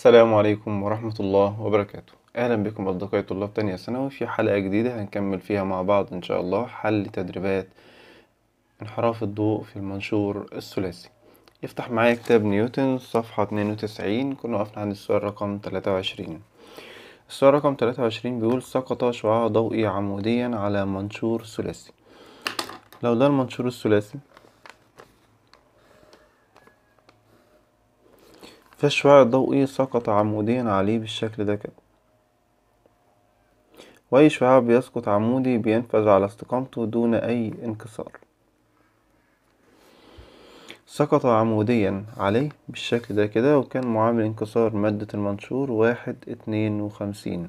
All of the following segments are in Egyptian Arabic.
السلام عليكم ورحمة الله وبركاته أهلا بكم أصدقائي طلاب تانية ثانوي في حلقة جديدة هنكمل فيها مع بعض إن شاء الله حل تدريبات انحراف الضوء في المنشور الثلاثي يفتح معايا كتاب نيوتن صفحة اتنين وتسعين كنا وقفنا عند السؤال رقم تلاتة وعشرين السؤال رقم تلاتة وعشرين بيقول سقط شعاع ضوئي عموديا على منشور ثلاثي لو ده المنشور الثلاثي فالشعاع الضوئي سقط عموديا عليه بالشكل ده كده وأي شعاع بيسقط عمودي بينفذ على استقامته دون أي انكسار سقط عموديا عليه بالشكل ده كده وكان معامل انكسار مادة المنشور واحد اتنين وخمسين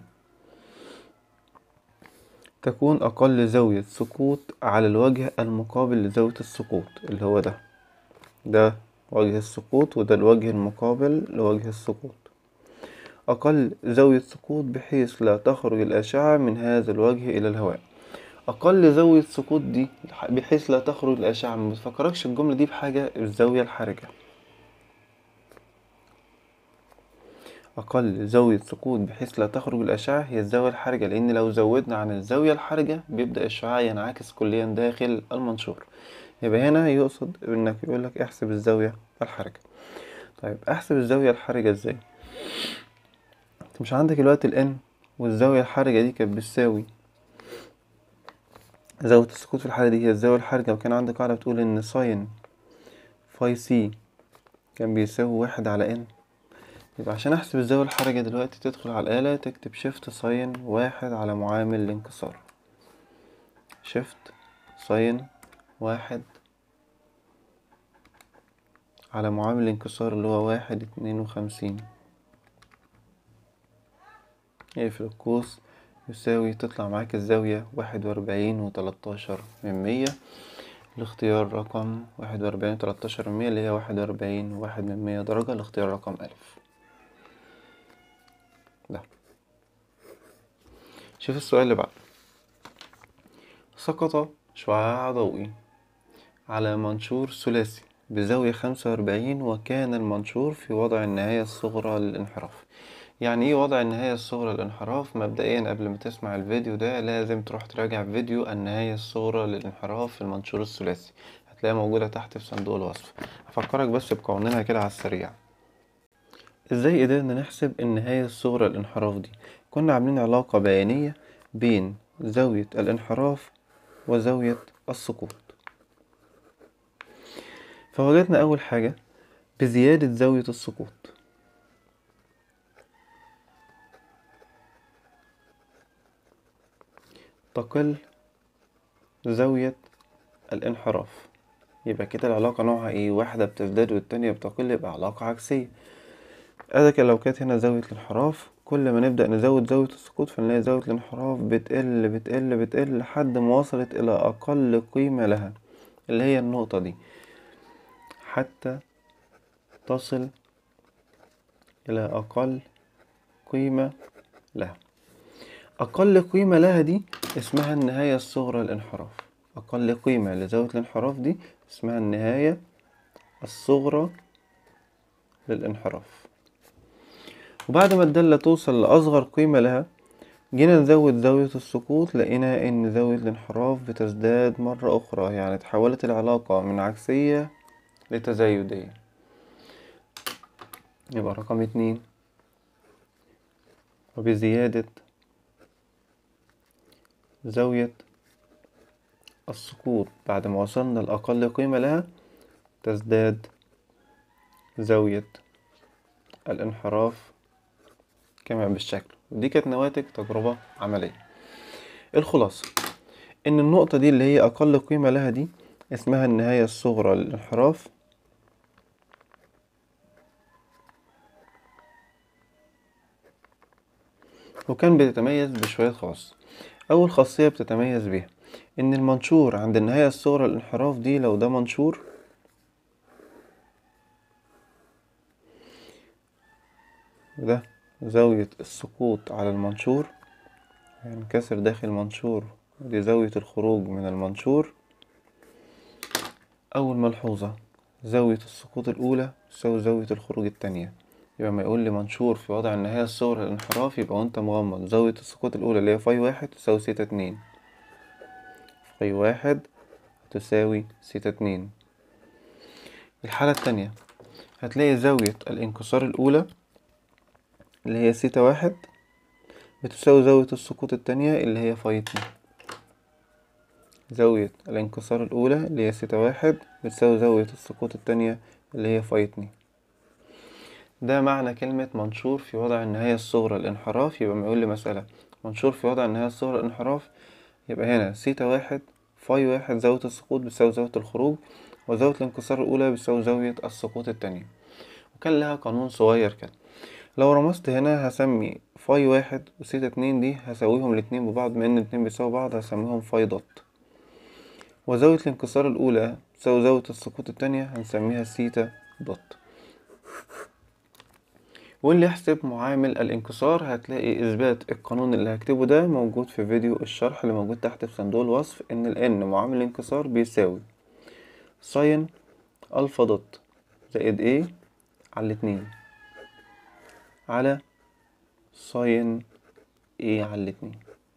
تكون أقل زاوية سقوط على الوجه المقابل لزاوية السقوط اللي هو ده ده وجه السقوط وده الوجه المقابل لوجه السقوط أقل زاوية سقوط بحيث لا تخرج الأشعة من هذا الوجه إلى الهواء أقل زاوية سقوط دي بحيث لا تخرج الأشعة ما تفكركش الجملة دي بحاجة الزاوية الحرجة أقل زاوية سقوط بحيث لا تخرج الأشعة هي الزاوية الحرجة لأن لو زودنا عن الزاوية الحرجة بيبدأ الشعاع ينعكس كليا داخل المنشور يبقى هنا يقصد إنك يقولك احسب الزاوية الحرجة طيب احسب الزاوية الحرجة ازاي انت مش عندك الوقت الان والزاوية الحرجة دي كانت بتساوي زاوية السقوط في الحالة دي هي الزاوية الحرجة وكان عندك قاعدة بتقول إن ساين فاي سي كان بيساوي واحد على ان يبقى عشان أحسب الزاوية الحرجة دلوقتي تدخل على الآلة تكتب شيفت ساين واحد على معامل الانكسار شيفت ساين واحد على معامل الانكسار اللي هو واحد اتنين وخمسين اقفل القوس يساوي تطلع معاك الزاوية واحد وأربعين وتلاتاشر من مية الاختيار رقم واحد وأربعين وتلاتاشر من مية اللي هي واحد وأربعين واحد من مية درجة الاختيار رقم ألف ده شوف السؤال اللي بعده سقط شعاع ضوئي على منشور ثلاثي بزاوية خمسة وأربعين وكان المنشور في وضع النهاية الصغرى للانحراف يعني ايه وضع النهاية الصغرى للانحراف مبدئيا قبل ما تسمع الفيديو ده لازم تروح تراجع فيديو النهاية الصغرى للانحراف في المنشور الثلاثي هتلاقيها موجودة تحت في صندوق الوصف هفكرك بس بقوانينها كده على السريع ازاي قدرنا نحسب النهاية الصغرى للانحراف دي كنا عاملين علاقة بيانية بين زاوية الانحراف وزاوية السقوط فوجدنا أول حاجة بزيادة زاوية السقوط تقل زاوية الانحراف يبقى كده العلاقة نوعها ايه واحدة بتزداد والتانية بتقل يبقى علاقة عكسية ادك لو كانت هنا زاوية الانحراف كل ما نبدأ نزود زاوية السقوط فنلاقي زاوية الانحراف بتقل بتقل بتقل لحد ما وصلت إلى أقل قيمة لها اللي هي النقطة دي حتى تصل إلى أقل قيمة لها أقل قيمة لها دي اسمها النهاية الصغرى للانحراف أقل قيمة لزاوية الانحراف دي اسمها النهاية الصغرى للانحراف وبعد ما الدالة توصل لأصغر قيمة لها جينا نزود زاوية السقوط لقينا إن زاوية الانحراف بتزداد مرة أخرى يعني تحولت العلاقة من عكسية لتزايدية يبقى رقم اتنين وبزيادة زاوية السقوط بعد ما وصلنا لأقل قيمة لها تزداد زاوية الانحراف كما بالشكل ودي كانت نواتج تجربة عملية الخلاصة إن النقطة دي اللي هي أقل قيمة لها دي اسمها النهاية الصغرى للانحراف وكان بيتميز بشوية خواص أول خاصية بتتميز بيها إن المنشور عند النهاية الصغرى للانحراف دي لو ده منشور وده زاوية السقوط على المنشور هينكسر داخل المنشور ودي زاوية الخروج من المنشور أول ملحوظة زاوية السقوط الأولى تساوي زاوية الخروج التانية يبقى ما يقول لي منشور في وضع النهاية الصغرى للانحراف يبقى وانت مغمض زاوية السقوط الأولى اللي هي فاي واحد تساوي سيتا اتنين فاي واحد تساوي سيتا اتنين الحالة التانية هتلاقي زاوية الانكسار الأولى اللي هي سيتا واحد بتساوي زاوية السقوط التانية اللي هي فاي اتنين زاوية الانكسار الأولى اللي هي سيتا واحد بتساوي زاوية السقوط التانية اللي هي فاي اتنين ده معنى كلمة منشور في وضع النهاية الصغرى للانحراف يبقى ما يقول لي مسألة منشور في وضع النهاية الصغرى للانحراف يبقى هنا سيتا واحد فاي واحد زاوية السقوط بتساوي زاوية الخروج وزاوية الانكسار الأولى بتساوي زاوية السقوط التانية وكان لها قانون صغير كده لو رمزت هنا هسمي فاي واحد وسيتا اتنين دي هساويهم الاتنين ببعض بما ان الاتنين بيساوي بعض هسميهم فاي دوت وزاوية الانكسار الأولى تساوي زاوية السقوط التانية هنسميها سيتا دوت واللي يحسب معامل الانكسار هتلاقي إثبات القانون اللي هكتبه ده موجود في فيديو الشرح اللي موجود تحت في صندوق الوصف إن ال N معامل الانكسار بيساوي ساين ألفا دوت زائد A على الاتنين على ساين A على الاتنين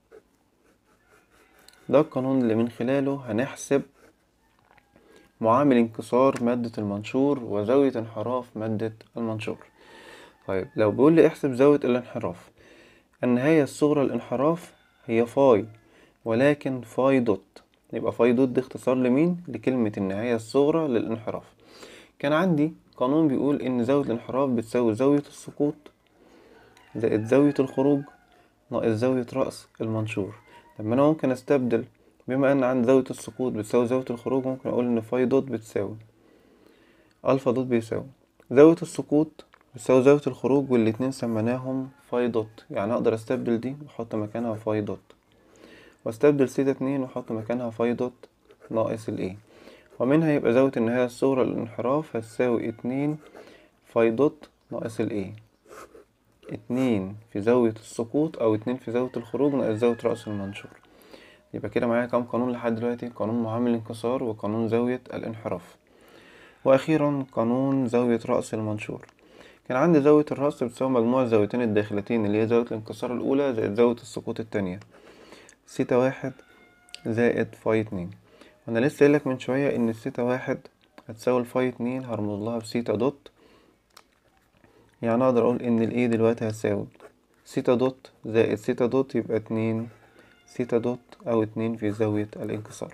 ده القانون اللي من خلاله هنحسب معامل انكسار مادة المنشور وزاوية انحراف مادة المنشور طيب لو بيقول لي احسب زاوية الانحراف النهاية الصغرى للانحراف هي فاي ولكن فاي دوت يبقى فاي دوت دي اختصار لمين لكلمة النهاية الصغرى للانحراف كان عندي قانون بيقول ان زاوية الانحراف بتساوي زاوية السقوط زائد زاوية الخروج ناقص زاوية رأس المنشور طب ما انا ممكن استبدل بما ان عندي زاوية السقوط بتساوي زاوية الخروج ممكن اقول ان فاي دوت بتساوي الفا دوت بيساوي زاوية السقوط بتساوي زاوية الخروج والاتنين سميناهم فاي دوت يعني اقدر استبدل دي واحط مكانها فاي دوت واستبدل سيتا اتنين واحط مكانها فاي دوت ناقص الايه ومنها يبقى زاوية النهاية الصغرى للانحراف هتساوي اتنين فاي دوت ناقص الايه اتنين في زاوية السقوط أو اتنين في زاوية الخروج ناقص زاوية رأس المنشور يبقى كده معايا كام قانون لحد دلوقتي قانون معامل الانكسار وقانون زاوية الانحراف وأخيرا قانون زاوية رأس المنشور كان عندي زاوية الرأس بتساوي مجموع الزاويتين الداخلتين اللي هي زاوية الانكسار الأولى زائد زاوية السقوط التانية سيتا واحد زائد فاي اتنين وأنا لسه قايلك من شوية إن السيتا واحد هتساوي الفاي اتنين هرمز لها بسيتا دوت يعني أقدر أقول إن الإيه دلوقتي هتساوي سيتا دوت زائد سيتا دوت يبقى اتنين سيتا دوت أو اتنين في زاوية الانكسار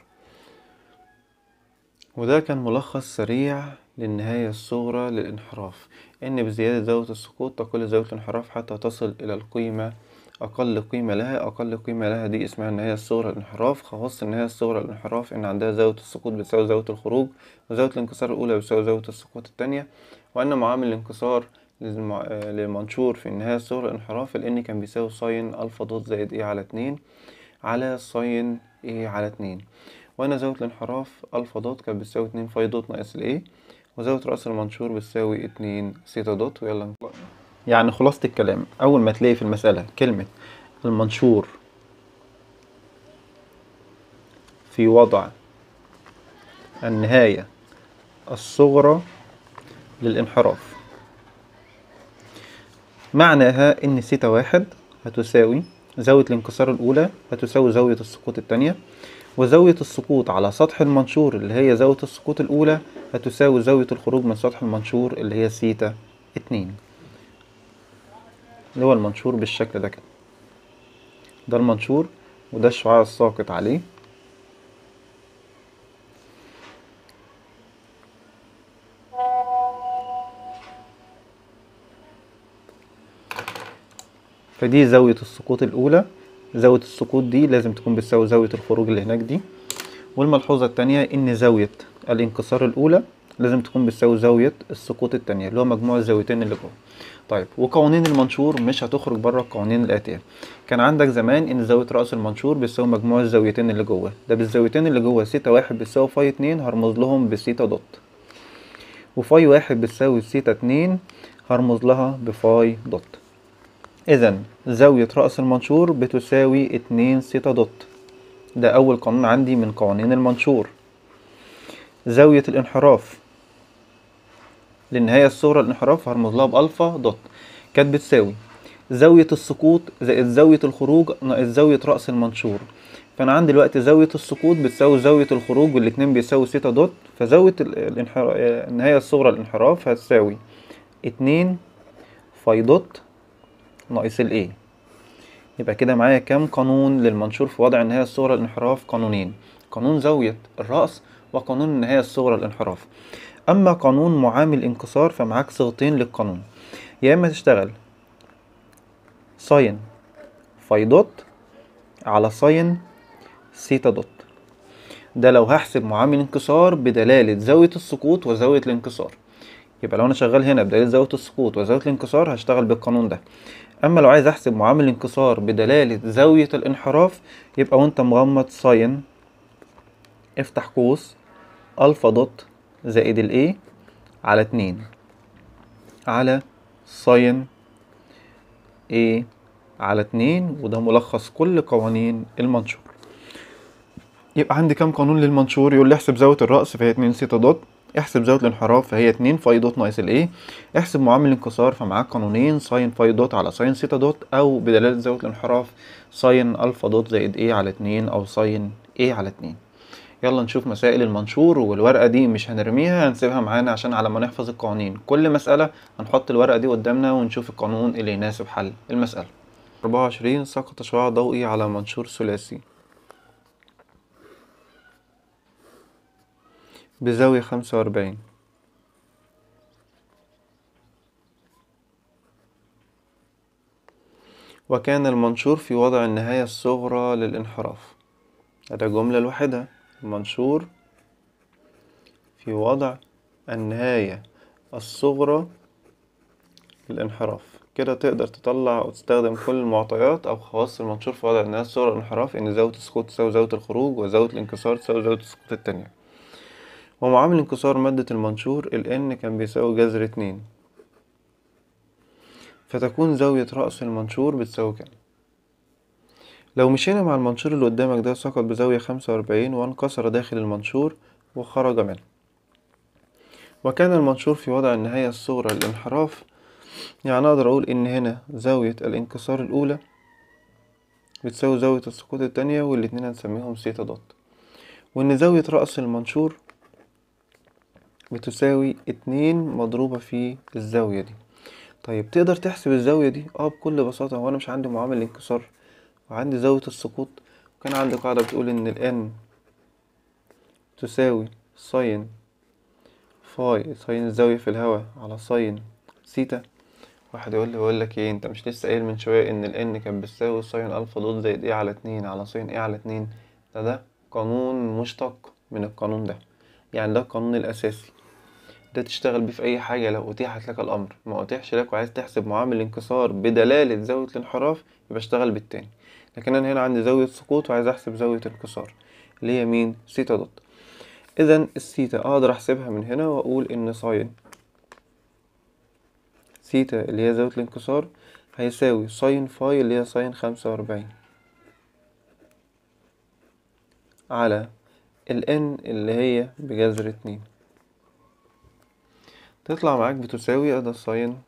وده كان ملخص سريع للنهاية الصغرى للانحراف إن بزيادة زاوية السقوط تقل زاوية الانحراف حتى تصل إلى القيمة أقل قيمة لها أقل قيمة لها دي اسمها النهاية الصغرى للانحراف خواص النهاية الصغرى للانحراف إن عندها زاوية السقوط بتساوي زاوية الخروج وزاوية الانكسار الأولى بتساوي زاوية السقوط التانية وأن معامل الانكسار للمع- آه، للمنشور في النهاية الصغرى للانحراف ال n كان بيساوي ساين ألفا دوت زائد إيه على اتنين على ساين إيه على اتنين وأنا زاوية الانحراف ألفا دوت كانت بتساوي اتنين فاي دوت ناقص الإيه وزاوية رأس المنشور بتساوي اتنين سيتا دوت ويلا نطلع. يعني خلاصة الكلام أول ما تلاقي في المسألة كلمة المنشور في وضع النهاية الصغرى للانحراف معناها إن سيتا واحد هتساوي زاوية الانكسار الأولى هتساوي زاوية السقوط التانية وزاوية السقوط على سطح المنشور اللي هي زاوية السقوط الأولى هتساوي زاوية الخروج من سطح المنشور اللي هي سيتا اتنين اللي هو المنشور بالشكل ده كده ده المنشور وده الشعاع الساقط عليه فدي زاوية السقوط الأولى زاوية السقوط دي لازم تكون بتساوي زاوية الخروج اللي هناك دي والملحوظة التانية إن زاوية الانكسار الأولى لازم تكون بتساوي زاوية السقوط التانية اللي هو مجموع الزاويتين اللي جوه طيب وقوانين المنشور مش هتخرج بره القوانين الآتية كان عندك زمان إن زاوية رأس المنشور بتساوي مجموع الزاويتين اللي جوه ده بالزاويتين اللي جوه سيتا واحد بتساوي فاي اتنين هرمز لهم بسيتا دوت وفاي واحد بتساوي سيتا اتنين هرمز لها بفاي دوت إذا زاوية رأس المنشور بتساوي اتنين سيتا دوت ده أول قانون عندي من قوانين المنشور زاوية الانحراف للنهاية الصغرى للانحراف هرمز لها بألفا دوت كانت بتساوي زاوية السقوط زائد زاوية الخروج ناقص زاوية رأس المنشور فأنا عندي دلوقتي زاوية السقوط بتساوي زاوية الخروج والاتنين بيساوي سيتا دوت فزاوية ال- الانحراف النهاية الصغرى للانحراف هتساوي اتنين فاي دوت ناقص ال A يبقى كده معايا كام قانون للمنشور في وضع النهاية الصغرى للانحراف قانونين قانون زاوية الرأس وقانون النهاية الصغرى للانحراف أما قانون معامل الانكسار فمعاك صيغتين للقانون يا إما تشتغل ساين فاي دوت على ساين سيتا دوت ده لو هحسب معامل انكسار بدلالة زاوية السقوط وزاوية الانكسار يبقى لو أنا شغال هنا بدلالة زاوية السقوط وزاوية الانكسار هشتغل بالقانون ده أما لو عايز أحسب معامل الانكسار بدلالة زاوية الانحراف يبقى وأنت مغمض ساين افتح قوس ألفا دوت زائد ال A على اتنين على ساين A على اتنين وده ملخص كل قوانين المنشور يبقى عندي كام قانون للمنشور يقول لي احسب زاوية الرأس فهي اتنين سيتا دوت احسب زاوية الانحراف فهي اتنين فاي دوت ناقص ال A احسب معامل الانكسار فمعاك قانونين ساين فاي دوت على ساين سيتا دوت او بدلالة زاوية الانحراف ساين الفا دوت زائد A على اتنين او ساين A على اتنين يلا نشوف مسائل المنشور والورقة دي مش هنرميها هنسيبها معانا عشان على ما نحفظ القوانين كل مسألة هنحط الورقة دي قدامنا ونشوف القانون اللي يناسب حل المسألة 24 سقط شعاع ضوئي على منشور ثلاثي بزاوية خمسة وأربعين وكان المنشور في وضع النهاية الصغرى للانحراف هذا جملة لوحدها المنشور في وضع النهاية الصغرى للانحراف كده تقدر تطلع وتستخدم كل المعطيات أو خواص المنشور في وضع النهاية الصغرى للانحراف إن زاوية السقوط تساوي زاوية الخروج وزاوية الانكسار تساوي زاوية السقوط التانية ومعامل انكسار مادة المنشور ال N كان بيساوي جذر اتنين فتكون زاوية رأس المنشور بتساوي كام لو مشينا مع المنشور اللي قدامك ده سقط بزاوية خمسة وأربعين وانكسر داخل المنشور وخرج منه وكان المنشور في وضع النهاية الصغرى للانحراف يعني أقدر أقول إن هنا زاوية الانكسار الأولى بتساوي زاوية السقوط التانية والاتنين هنسميهم سيتا دوت وإن زاوية رأس المنشور بتساوي اتنين مضروبة في الزاوية دي طيب تقدر تحسب الزاوية دي اه بكل بساطة هو أنا مش عندي معامل انكسار وعندي زاوية السقوط وكان عندي قاعدة بتقول إن ال n تساوي ساين فاي ساين الزاوية في الهواء على ساين سيتا واحد يقول لي بقول لك ايه انت مش لسه قايل من شوية ان ال n كان بتساوي ساين الفا دوت زائد ايه على اتنين على ساين ايه على اتنين ده ده قانون مشتق من القانون ده يعني ده القانون الأساسي ده تشتغل بيه في أي حاجة لو أتيحت لك الأمر ما أتيحش لك وعايز تحسب معامل الانكسار بدلالة زاوية الانحراف يبقى اشتغل بالتاني لكن أنا هنا عندي زاوية سقوط وعايز أحسب زاوية انكسار اللي هي مين سيتا دوت إذا السيتا أقدر أحسبها من هنا وأقول إن ساين سيتا اللي هي زاوية الانكسار هيساوي ساين فاي اللي هي ساين خمسة وأربعين على ال n اللي هي بجذر اتنين تطلع معاك بتساوي أدا ساين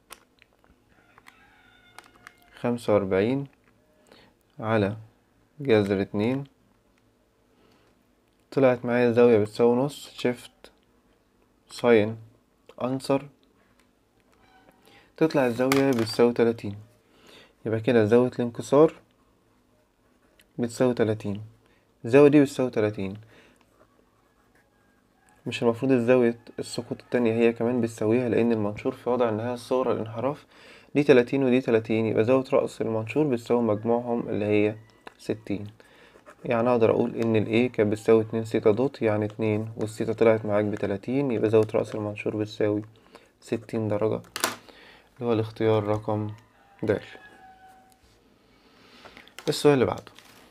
خمسة وأربعين على جذر اتنين طلعت معايا الزاوية بتساوي نص شيفت ساين أنصر تطلع الزاوية بتساوي تلاتين يبقى كده زاوية الانكسار بتساوي تلاتين الزاوية دي بتساوي تلاتين مش المفروض الزاوية السقوط التانية هي كمان بتساويها لأن المنشور في وضع النهاية الصغرى للانحراف دي تلاتين ودي تلاتين يبقى زاوية رأس المنشور بتساوي مجموعهم اللي هي ستين يعني أقدر أقول إن ال A كانت بتساوي اتنين سيتا دوت يعني اتنين والسيتا طلعت معاك بتلاتين يبقى زاوية رأس المنشور بتساوي ستين درجة اللي هو الاختيار رقم د السؤال اللي بعده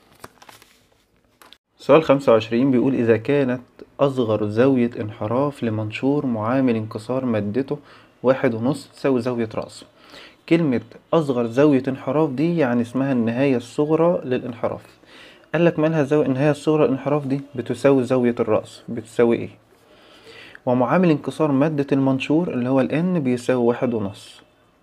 سؤال خمسة وعشرين بيقول إذا كانت أصغر زاوية انحراف لمنشور معامل انكسار مادته واحد ونص تساوي زاوية رأسه كلمة أصغر زاوية انحراف دي يعني اسمها النهاية الصغرى للانحراف قالك مالها زاوية النهاية الصغرى للانحراف دي بتساوي زاوية الرأس بتساوي ايه ومعامل انكسار مادة المنشور اللي هو ال n بيساوي واحد ونص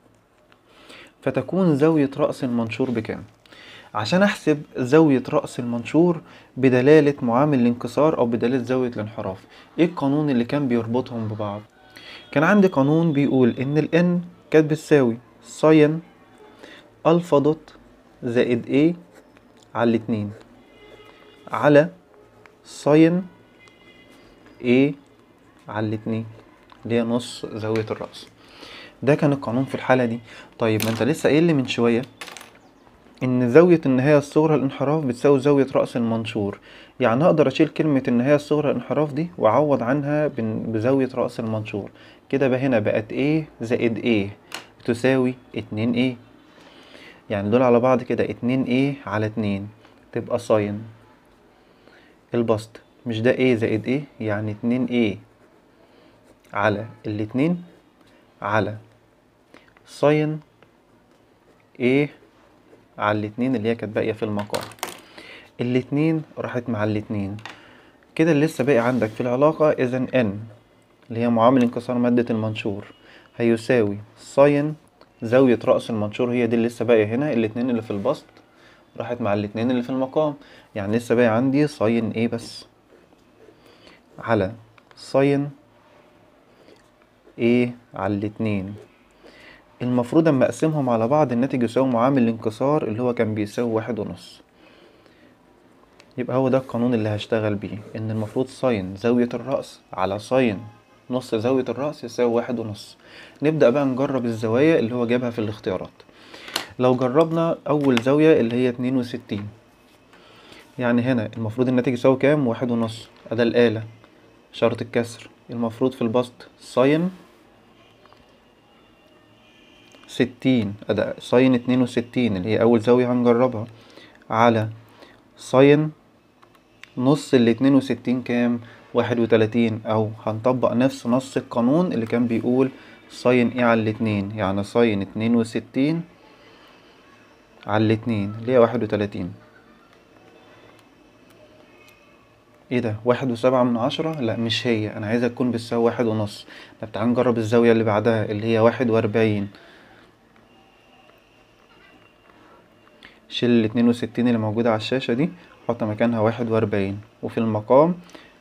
فتكون زاوية رأس المنشور بكام؟ عشان أحسب زاوية رأس المنشور بدلالة معامل الانكسار أو بدلالة زاوية الانحراف إيه القانون اللي كان بيربطهم ببعض؟ كان عندي قانون بيقول إن ال n كانت بتساوي ساين ألفا دوت زائد A على الاتنين على ساين A على الاتنين اللي هي نص زاوية الرأس ده كان القانون في الحالة دي طيب ما انت لسه قايل لي من شوية ان زاوية النهاية الصغرى للانحراف بتساوي زاوية رأس المنشور يعني اقدر اشيل كلمة النهاية الصغرى للانحراف دي واعوض عنها بن- بزاوية رأس المنشور كده بقى هنا بقت A زائد A بتساوي اتنين A يعني دول على بعض كده اتنين A على اتنين تبقى ساين البسط مش ده A زائد A يعني اتنين A على الاتنين على ساين A على الاتنين اللي هي كانت باقية في المقام الاتنين راحت مع الاتنين كده اللي لسه باقي عندك في العلاقة إذا N اللي هي معامل انكسار مادة المنشور هيساوي ساين زاوية رأس المنشور هي دي اللي لسه باقية هنا الاتنين اللي في البسط راحت مع الاتنين اللي في المقام يعني لسه باقي عندي ساين A بس على ساين A على الاتنين المفروض اما اقسمهم على بعض الناتج يساوي معامل الانكسار اللي هو كان بيساوي واحد ونص يبقى هو ده القانون اللي هشتغل بيه ان المفروض ساين زاوية الرأس على ساين نص زاوية الرأس يساوي واحد ونص نبدأ بقى نجرب الزوايا اللي هو جابها في الاختيارات لو جربنا أول زاوية اللي هي اتنين وستين يعني هنا المفروض الناتج يساوي كام واحد ونص أدا الآلة شرط الكسر المفروض في البسط ساين ستين أدا ساين اتنين وستين اللي هي أول زاوية هنجربها على ساين نص الاتنين وستين كام واحد وتلاتين أو هنطبق نفس نص القانون اللي كان بيقول ساين ايه على الاتنين يعني ساين اتنين وستين على الاتنين اللي هي واحد وتلاتين ايه ده واحد وسبعة من عشرة لا مش هي انا عايزها تكون بتساوي واحد ونص طب تعال نجرب الزاوية اللي بعدها اللي هي واحد واربعين شيل الاتنين وستين اللي موجودة على الشاشة دي حط مكانها واحد واربعين وفي المقام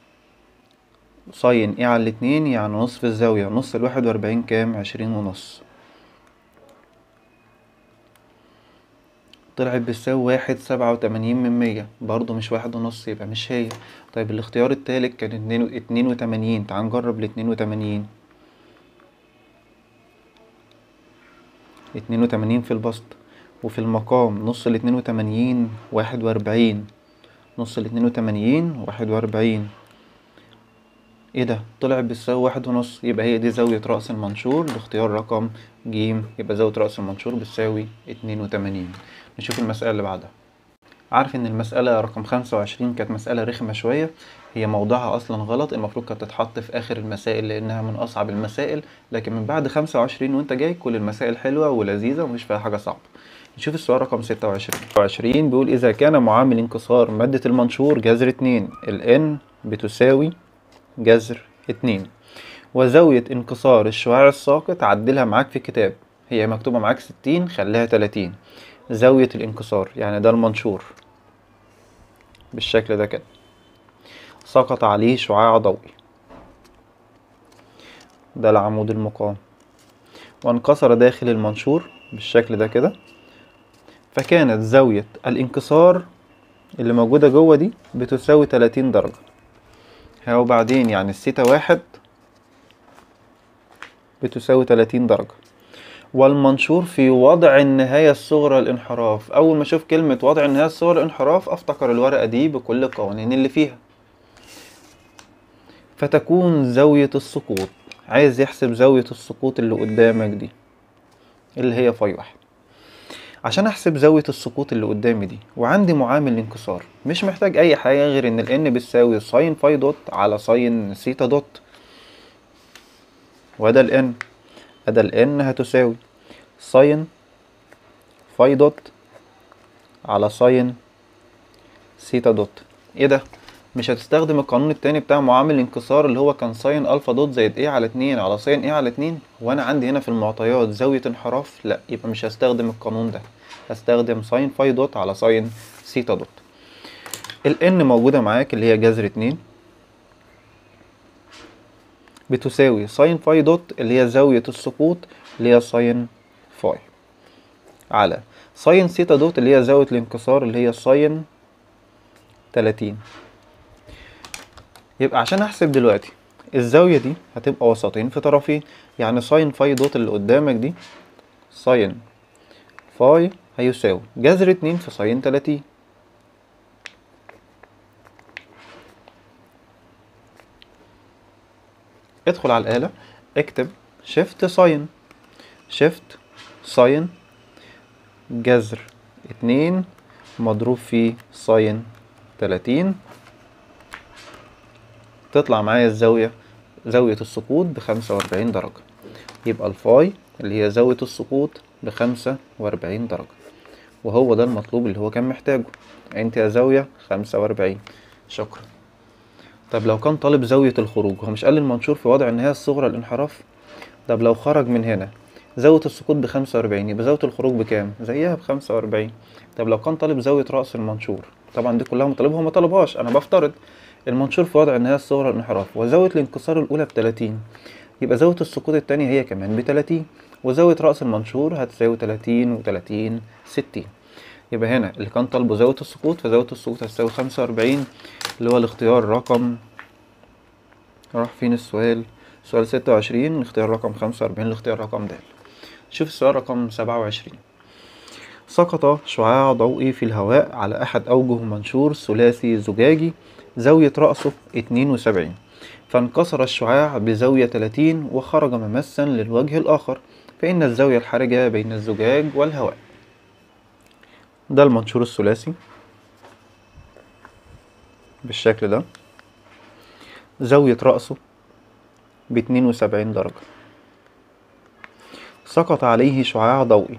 ساين ايه على الاتنين يعني نصف الزاوية نص الواحد واربعين كام عشرين ونص طلعت بتساوي واحد سبعة وتمانين من مية برضه مش واحد ونص يبقى مش هي طيب الاختيار التالت كان اتنين اتنين وتمانين تعال نجرب الاتنين وتمانين اتنين وتمانين في البسط وفي المقام نص الاتنين وتمانين واحد واربعين نص الاتنين وتمانين واحد واربعين ايه ده طلع بتساوي واحد ونص يبقى هي دي زاوية رأس المنشور باختيار رقم ج يبقى زاوية رأس المنشور بتساوي اتنين وتمانين نشوف المسألة اللي بعدها عارف ان المسألة رقم خمسة وعشرين كانت مسألة رخمة شوية هي موضوعها اصلا غلط المفروض كانت تتحط في اخر المسائل لانها من اصعب المسائل لكن من بعد خمسة وعشرين وانت جاي كل المسائل حلوة ولذيذة ومش فيها حاجة صعبة نشوف السؤال رقم ستة وعشرين وعشرين بيقول إذا كان معامل انكسار مادة المنشور جذر اتنين ال n بتساوي جذر اتنين وزاوية انكسار الشعاع الساقط عدلها معاك في الكتاب هي مكتوبة معاك ستين خليها تلاتين زاوية الانكسار يعني ده المنشور بالشكل ده كده سقط عليه شعاع ضوئي ده العمود المقام وانكسر داخل المنشور بالشكل ده كده فكانت زاوية الانكسار اللي موجودة جوه دي بتساوي تلاتين درجة ها وبعدين يعني الثيتا واحد بتساوي تلاتين درجة والمنشور في وضع النهاية الصغرى للانحراف أول ما أشوف كلمة وضع النهاية الصغرى للانحراف أفتكر الورقة دي بكل القوانين اللي فيها فتكون زاوية السقوط عايز يحسب زاوية السقوط اللي قدامك دي اللي هي فاي واحد عشان احسب زاوية السقوط اللي قدامي دي وعندي معامل الانكسار مش محتاج اي حاجة غير ان ال n بتساوي ساين فاي دوت على ساين سيتا دوت وده ال n ادا ال n هتساوي ساين فاي دوت على ساين سيتا دوت ايه ده مش هتستخدم القانون التاني بتاع معامل الانكسار اللي هو كان ساين الفا دوت زائد ايه على اتنين على ساين ايه على اتنين وانا عندي هنا في المعطيات زاوية انحراف لا يبقى مش هستخدم القانون ده هستخدم ساين فاي دوت على ساين سيتا دوت ال n موجودة معاك اللي هي جذر اتنين بتساوي ساين فاي دوت اللي هي زاوية السقوط اللي هي ساين فاي على ساين سيتا دوت اللي هي زاوية الانكسار اللي هي ساين تلاتين يبقى عشان احسب دلوقتي الزاوية دي هتبقى وسطين في طرفين يعني ساين فاي دوت اللي قدامك دي ساين فاي هيساوي جذر اتنين في ساين تلاتين ادخل على الآلة اكتب شيفت ساين شيفت ساين جذر اتنين مضروب في ساين تلاتين تطلع معايا الزاوية زاوية السقوط بخمسة وأربعين درجة يبقى الفاي اللي هي زاوية السقوط بخمسة وأربعين درجة وهو ده المطلوب اللي هو كان محتاجه انت يا زاوية خمسة وأربعين شكرا طب لو كان طالب زاوية الخروج هو مش قال المنشور في وضع النهاية الصغرى الانحراف طب لو خرج من هنا زاوية السقوط بخمسة وأربعين يبقى زاوية الخروج بكام؟ زيها بخمسة وأربعين طب لو كان طالب زاوية رأس المنشور طبعا دي كلها مطالبها وما طلبهاش أنا بفترض المنشور في وضع النهاية الصغرى الانحراف وزاوية الانكسار الأولى بتلاتين يبقى زاوية السقوط التانية هي كمان بتلاتين وزاوية رأس المنشور هتساوي تلاتين وتلاتين ستين يبقى هنا اللي كان طالبه زاوية السقوط فزاوية السقوط هتساوي خمسة وأربعين اللي هو الاختيار رقم راح فين السؤال سؤال ستة وعشرين الاختيار رقم خمسة وأربعين الاختيار رقم د شوف السؤال رقم سبعة وعشرين سقط شعاع ضوئي في الهواء على أحد أوجه منشور ثلاثي زجاجي زاوية رأسه اتنين وسبعين فانكسر الشعاع بزاوية تلاتين وخرج ممسا للوجه الآخر فإن الزاوية الحرجة بين الزجاج والهواء ده المنشور الثلاثي بالشكل ده زاوية رأسه باتنين وسبعين درجة سقط عليه شعاع ضوئي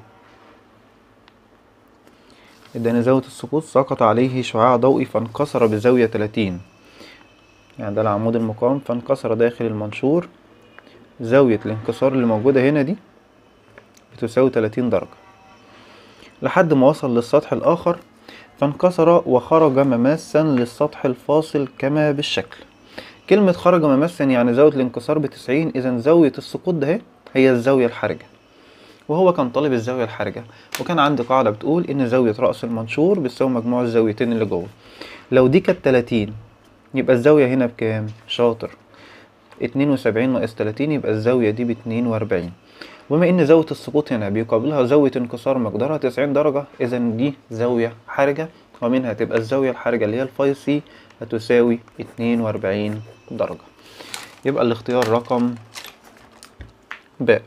اداني زاوية السقوط سقط عليه شعاع ضوئي فانكسر بزاوية تلاتين يعني ده العمود المقام فانكسر داخل المنشور زاوية الانكسار اللي موجودة هنا دي بتساوي تلاتين درجة لحد ما وصل للسطح الآخر فانكسر وخرج مماسا للسطح الفاصل كما بالشكل كلمة خرج مماسا يعني زاوية الانكسار بتسعين إذا زاوية السقوط ده هي الزاوية الحرجة وهو كان طالب الزاوية الحرجة وكان عندي قاعدة بتقول إن زاوية رأس المنشور بتساوي مجموع الزاويتين اللي جوه لو دي كانت تلاتين يبقى الزاوية هنا بكام؟ شاطر اتنين وسبعين ناقص تلاتين يبقى الزاوية دي باتنين وأربعين بما إن زاوية السقوط هنا بيقابلها زاوية انكسار مقدارها تسعين درجة إذا دي زاوية حرجة ومنها تبقى الزاوية الحرجة اللي هي الفاي سي هتساوي اتنين وأربعين درجة يبقى الاختيار رقم باء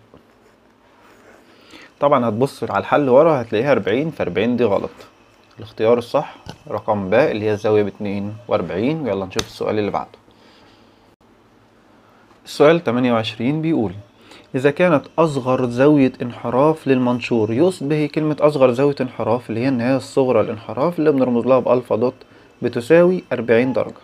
طبعا هتبص على الحل ورا هتلاقيها أربعين فأربعين دي غلط الاختيار الصح رقم باء اللي هي الزاوية باتنين وأربعين ويلا نشوف السؤال اللي بعده السؤال تمانية وعشرين بيقول إذا كانت أصغر زاوية انحراف للمنشور يقصد به كلمة أصغر زاوية انحراف اللي هي النهاية الصغرى للانحراف اللي بنرمز لها بألفا دوت بتساوي أربعين درجة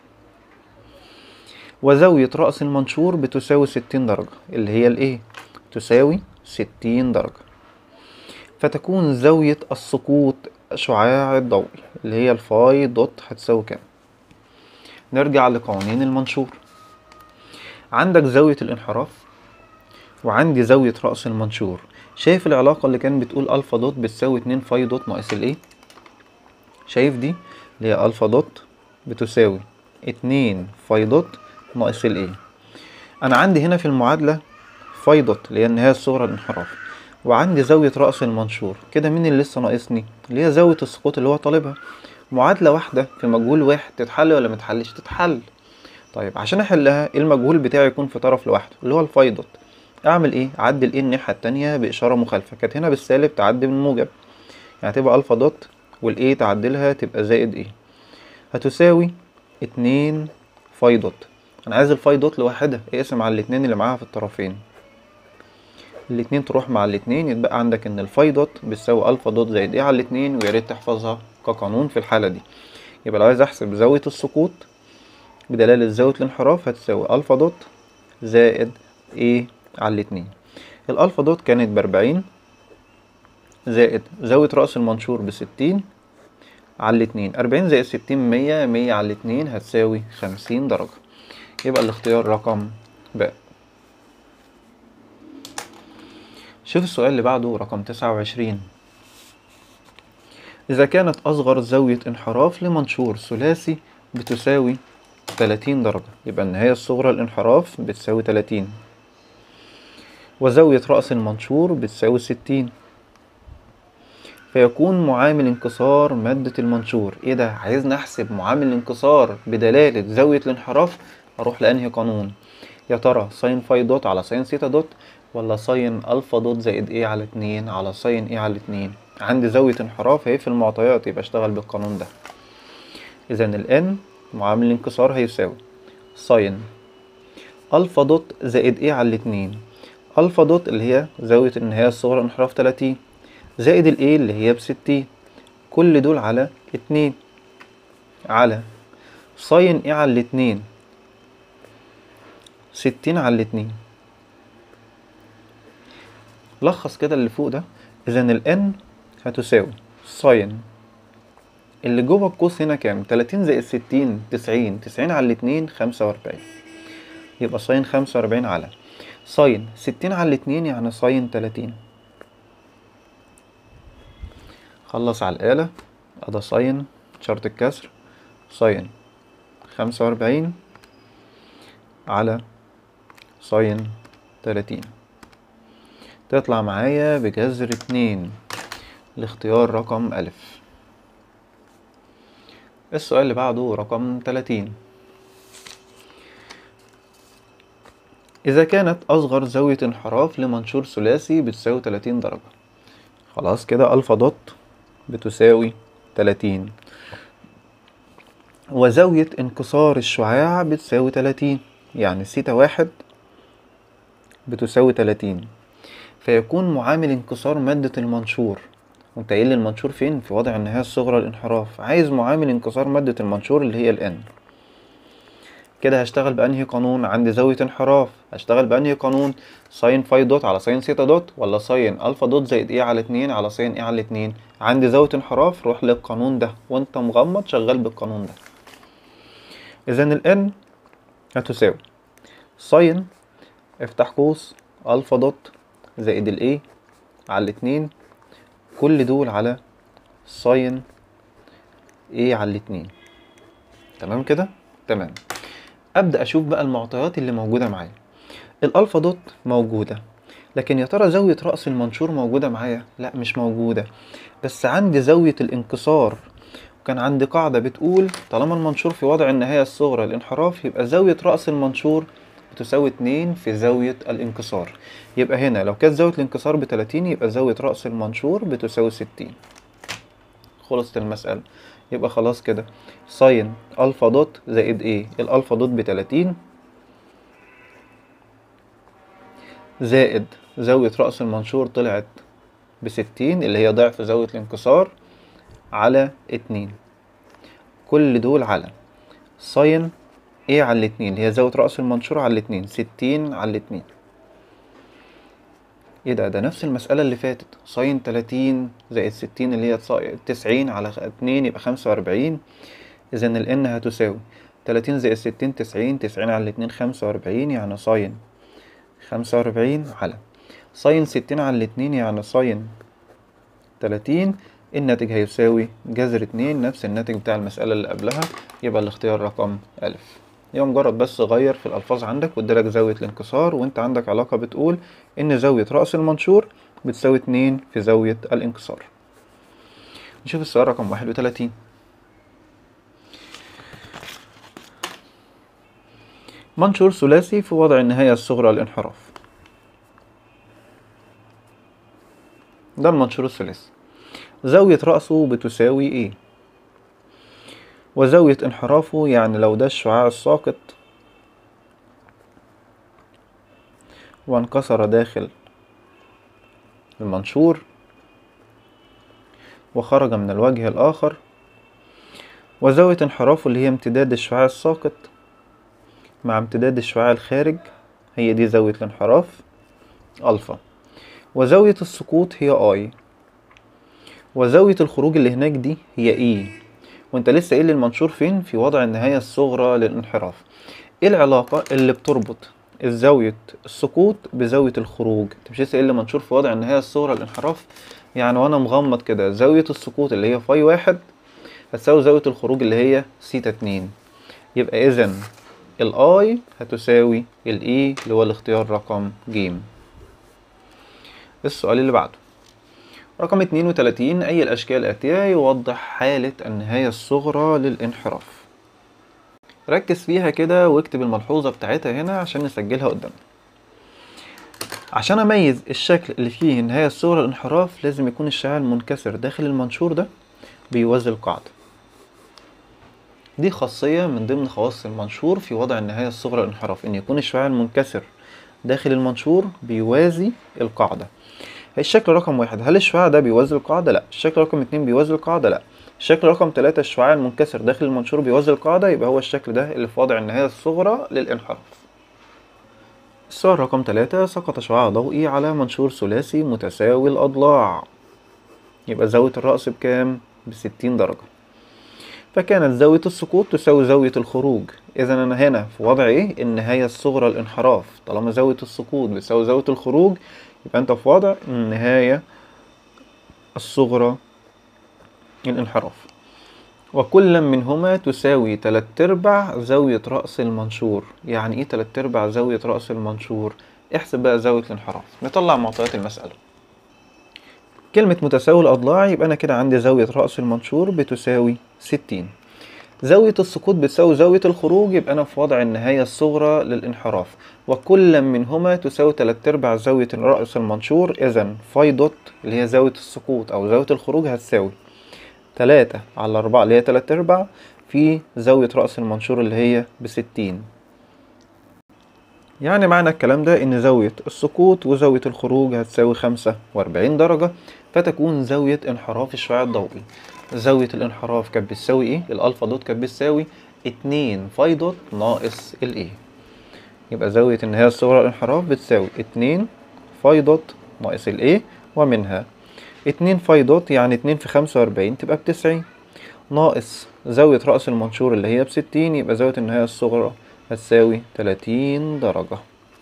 وزاوية رأس المنشور بتساوي ستين درجة اللي هي الإيه؟ تساوي ستين درجة فتكون زاوية السقوط شعاع الضوئي اللي هي الفاي دوت هتساوي كام نرجع لقوانين المنشور عندك زاوية الانحراف وعندي زاوية رأس المنشور شايف العلاقة اللي كان بتقول ألفا دوت بتساوي اتنين فاي دوت ناقص الإيه شايف دي اللي هي ألفا دوت بتساوي اتنين فاي دوت ناقص الإيه أنا عندي هنا في المعادلة فاي دوت اللي هي النهاية الصغرى للانحراف وعندي زاوية رأس المنشور كده مين اللي لسه ناقصني اللي هي زاوية السقوط اللي هو طالبها معادلة واحدة في مجهول واحد تتحل ولا متحلش تتحل طيب عشان احلها المجهول بتاعي يكون في طرف لوحده اللي هو الفاي دوت اعمل ايه اعدل ايه الناحية التانية باشارة مخالفة كانت هنا بالسالب تعدي بالموجب يعني تبقى الفا دوت والايه تعدلها تبقى زائد ايه هتساوي اتنين فاي دوت انا عايز الفاي دوت لوحدها اقسم على الاتنين اللي معاها في الطرفين الاتنين تروح مع الاتنين يتبقى عندك ان الفاي دوت بتساوي الفا دوت زائد ايه على الاتنين ويا ريت تحفظها كقانون في الحالة دي يبقى لو عايز احسب زاوية السقوط بدلالة زاوية الانحراف هتساوي الفا دوت زائد A على الاتنين الالفا دوت كانت بأربعين زائد زاوية رأس المنشور بستين على الاتنين أربعين زائد ستين مية مية على الاتنين هتساوي خمسين درجة يبقى الاختيار رقم باء شوف السؤال اللي بعده رقم تسعة وعشرين إذا كانت أصغر زاوية انحراف لمنشور ثلاثي بتساوي تلاتين درجة يبقى النهاية الصغرى للانحراف بتساوي تلاتين وزاوية رأس المنشور بتساوي ستين فيكون معامل انكسار مادة المنشور ايه ده عايزني احسب معامل الانكسار بدلالة زاوية الانحراف اروح لانهي قانون يا ترى ساين فاي دوت على ساين سيتا دوت ولا ساين الفا دوت زائد ايه على اتنين على ساين ايه على اتنين عندي زاوية انحراف اهي في المعطيات يبقى اشتغل بالقانون ده اذا الان معامل الانكسار هيساوي ساين الفا دوت زائد ايه على الاتنين الفا دوت اللي هي زاوية النهاية الصغرى انحراف تلاتين زائد الايه اللي هي بستين كل دول على اتنين على ساين ايه على الاتنين ستين على الاتنين لخص كده اللي فوق ده اذا الان هتساوي ساين اللي جوه القوس هنا كام تلاتين زائد ستين تسعين تسعين على الاتنين خمسة واربعين يبقى ساين خمسة واربعين على ساين ستين على الاتنين يعني ساين تلاتين خلص على الآلة أدا ساين شرط الكسر ساين خمسة وأربعين على ساين تلاتين تطلع معايا بجذر اتنين الاختيار رقم ألف السؤال اللي بعده رقم تلاتين إذا كانت أصغر زاوية انحراف لمنشور ثلاثي بتساوي تلاتين درجة خلاص كده ألفا دوت بتساوي تلاتين وزاوية انكسار الشعاع بتساوي تلاتين يعني سيتا واحد بتساوي تلاتين فيكون معامل انكسار مادة المنشور وانت قايل لي المنشور فين في وضع النهاية الصغرى للانحراف عايز معامل انكسار مادة المنشور اللي هي الان كده هشتغل بأنهي قانون عندي زاوية انحراف هشتغل بأنهي قانون ساين فاي دوت على ساين سيتا دوت ولا ساين الفا دوت زائد ايه على اتنين على ساين ايه على اتنين عندي زاوية انحراف روح للقانون ده وانت مغمض شغال بالقانون ده اذا الان هتساوي ساين افتح قوس الفا دوت زائد الايه على الاتنين كل دول على ساين ايه على الاتنين تمام كده تمام ابدا اشوف بقى المعطيات اللي موجوده معايا الالفا دوت موجوده لكن يا ترى زاويه راس المنشور موجوده معايا لا مش موجوده بس عندي زاويه الانكسار وكان عندي قاعده بتقول طالما المنشور في وضع النهايه الصغرى للانحراف يبقى زاويه راس المنشور بتساوي اتنين في زاوية الانكسار يبقى هنا لو كانت زاوية الانكسار بتلاتين يبقى زاوية رأس المنشور بتساوي ستين خلصت المسألة يبقى خلاص كده ساين الفا دوت زائد ايه الالفا دوت بتلاتين زائد زاوية رأس المنشور طلعت بستين اللي هي ضعف زاوية الانكسار على اتنين كل دول على ساين ايه على الاتنين اللي هي زاوية رأس المنشور على الاتنين ستين على الاتنين ايه ده ده نفس المسألة اللي فاتت ساين تلاتين زائد ستين اللي هي تسعين على اتنين يبقى خمسة وأربعين إذا الإن هتساوي تلاتين زائد ستين تسعين تسعين على الاتنين خمسة وأربعين يعني ساين خمسة وأربعين على ساين ستين على الاتنين يعني ساين تلاتين الناتج هيساوي جذر اتنين نفس الناتج بتاع المسألة اللي قبلها يبقى الاختيار رقم ألف هي مجرد بس غير في الألفاظ عندك وادالك زاوية الانكسار وانت عندك علاقة بتقول إن زاوية رأس المنشور بتساوي اتنين في زاوية الانكسار نشوف السؤال رقم واحد وتلاتين منشور ثلاثي في وضع النهاية الصغرى للانحراف ده المنشور الثلاثي زاوية رأسه بتساوي ايه وزاوية انحرافه يعني لو ده الشعاع الساقط وانكسر داخل المنشور وخرج من الوجه الآخر وزاوية انحرافه اللي هي امتداد الشعاع الساقط مع امتداد الشعاع الخارج هي دي زاوية الانحراف ألفا وزاوية السقوط هي اي وزاوية الخروج اللي هناك دي هي اي وانت لسه قايل لي المنشور فين في وضع النهاية الصغرى للانحراف ايه العلاقة اللي بتربط الزاوية السقوط بزاوية الخروج انت مش لسه قايل لي منشور في وضع النهاية الصغرى للانحراف يعني وانا مغمض كده زاوية السقوط اللي هي فاي واحد هتساوي زاوية الخروج اللي هي سيتا اتنين يبقى اذا الاي هتساوي الاي اللي هو الاختيار رقم ج السؤال اللي بعده رقم 32 أي الأشكال الآتية يوضح حالة النهاية الصغرى للانحراف ركز فيها كده واكتب الملحوظة بتاعتها هنا عشان نسجلها قدامنا عشان أميز الشكل اللي فيه النهاية الصغرى للانحراف لازم يكون الشعاع المنكسر داخل المنشور ده بيوازي القاعدة دي خاصية من ضمن خواص المنشور في وضع النهاية الصغرى للانحراف إن يكون الشعاع المنكسر داخل المنشور بيوازي القاعدة الشكل رقم واحد هل الشعاع ده بيوازي القاعدة؟ لا الشكل رقم اتنين بيوازي القاعدة؟ لا الشكل رقم تلاتة الشعاع المنكسر داخل المنشور بيوازي القاعدة يبقى هو الشكل ده اللي في وضع النهاية الصغرى للانحراف السؤال رقم تلاتة سقط شعاع ضوئي على منشور ثلاثي متساوي الأضلاع يبقى زاوية الرأس بكام؟ بستين درجة فكانت زاوية السقوط تساوي زاوية الخروج إذا أنا هنا في وضع إيه؟ النهاية الصغرى للانحراف طالما زاوية السقوط بتساوي زاوية الخروج يبقى أنت في وضع النهاية الصغرى للانحراف وكل منهما تساوي تلات أرباع زاوية رأس المنشور يعني إيه تلات أرباع زاوية رأس المنشور؟ احسب بقى زاوية الانحراف نطلع معطيات المسألة كلمة متساوي الأضلاع يبقى أنا كده عندي زاوية رأس المنشور بتساوي ستين زاوية السقوط بتساوي زاوية الخروج يبقى أنا في وضع النهاية الصغرى للانحراف وكل منهما تساوي تلات أرباع زاوية رأس المنشور إذا فاي دوت اللي هي زاوية السقوط أو زاوية الخروج هتساوي تلاتة على أربعة اللي هي تلات أرباع في زاوية رأس المنشور اللي هي بستين يعني معنى الكلام ده إن زاوية السقوط وزاوية الخروج هتساوي خمسة وأربعين درجة فتكون زاوية انحراف الشعاع الضوئي زاوية الانحراف كانت بتساوي ايه؟ الألفا دوت كانت بتساوي اتنين فاي دوت ناقص الايه يبقى زاوية النهاية الصغرى للانحراف بتساوي اتنين فاي دوت ناقص الايه ومنها اتنين فاي دوت يعني اتنين في خمسة وأربعين تبقى بتسعين ناقص زاوية رأس المنشور اللي هي بستين يبقى زاوية النهاية الصغرى هتساوي تلاتين درجة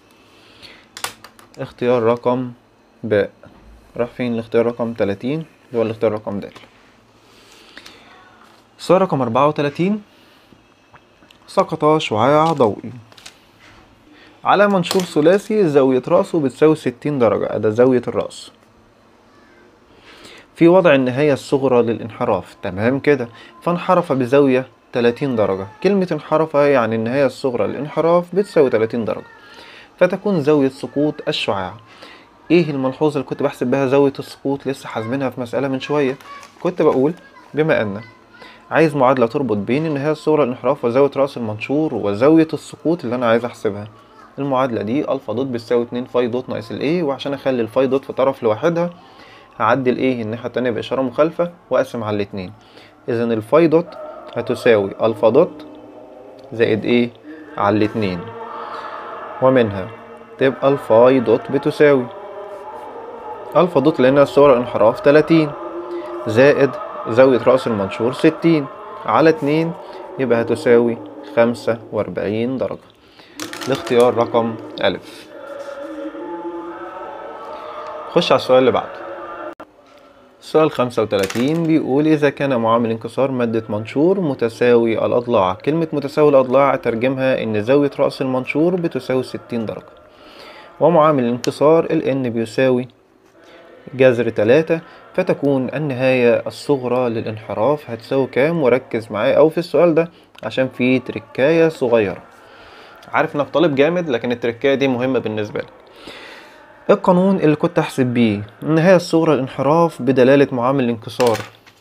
اختيار رقم باء راح فين الاختيار رقم تلاتين اللي هو الاختيار رقم د السؤال رقم أربعة وتلاتين سقط شعاع ضوئي على منشور ثلاثي زاوية رأسه بتساوي ستين درجة ده زاوية الرأس في وضع النهاية الصغرى للانحراف تمام كده فانحرف بزاوية 30 درجة كلمة انحرف يعني النهاية الصغرى للانحراف بتساوي 30 درجة فتكون زاوية سقوط الشعاع ايه الملحوظة اللي كنت بحسب بها زاوية السقوط لسه حاسبينها في مسألة من شوية كنت بقول بما ان عايز معادلة تربط بين النهاية الصغرى للانحراف وزاوية رأس المنشور وزاوية السقوط اللي أنا عايز أحسبها المعادلة دي ألفا دوت بتساوي اتنين فاي دوت ناقص الإيه وعشان أخلي الفاي دوت في طرف لوحدها هعدي الإيه الناحية التانية بإشارة مخالفة وأقسم على الاتنين إذا الفاي دوت هتساوي ألفا دوت زائد إيه على الاتنين ومنها تبقى الفاي دوت بتساوي ألفا دوت لأنها الصغرى الانحراف تلاتين زائد زاوية رأس المنشور ستين على اتنين يبقى هتساوي خمسة وأربعين درجة الاختيار رقم ألف خش على السؤال اللي بعده السؤال خمسة وتلاتين بيقول إذا كان معامل انكسار مادة منشور متساوي الأضلاع كلمة متساوي الأضلاع أترجمها إن زاوية رأس المنشور بتساوي ستين درجة ومعامل الانكسار ال N بيساوي جذر تلاتة فتكون النهاية الصغرى للانحراف هتساوي كام وركز معايا أوي في السؤال ده عشان فيه تركاية صغيرة عارف انك طالب جامد لكن التركاية دي مهمة بالنسبة لك القانون اللي كنت احسب بيه النهاية الصغرى للانحراف بدلالة معامل الانكسار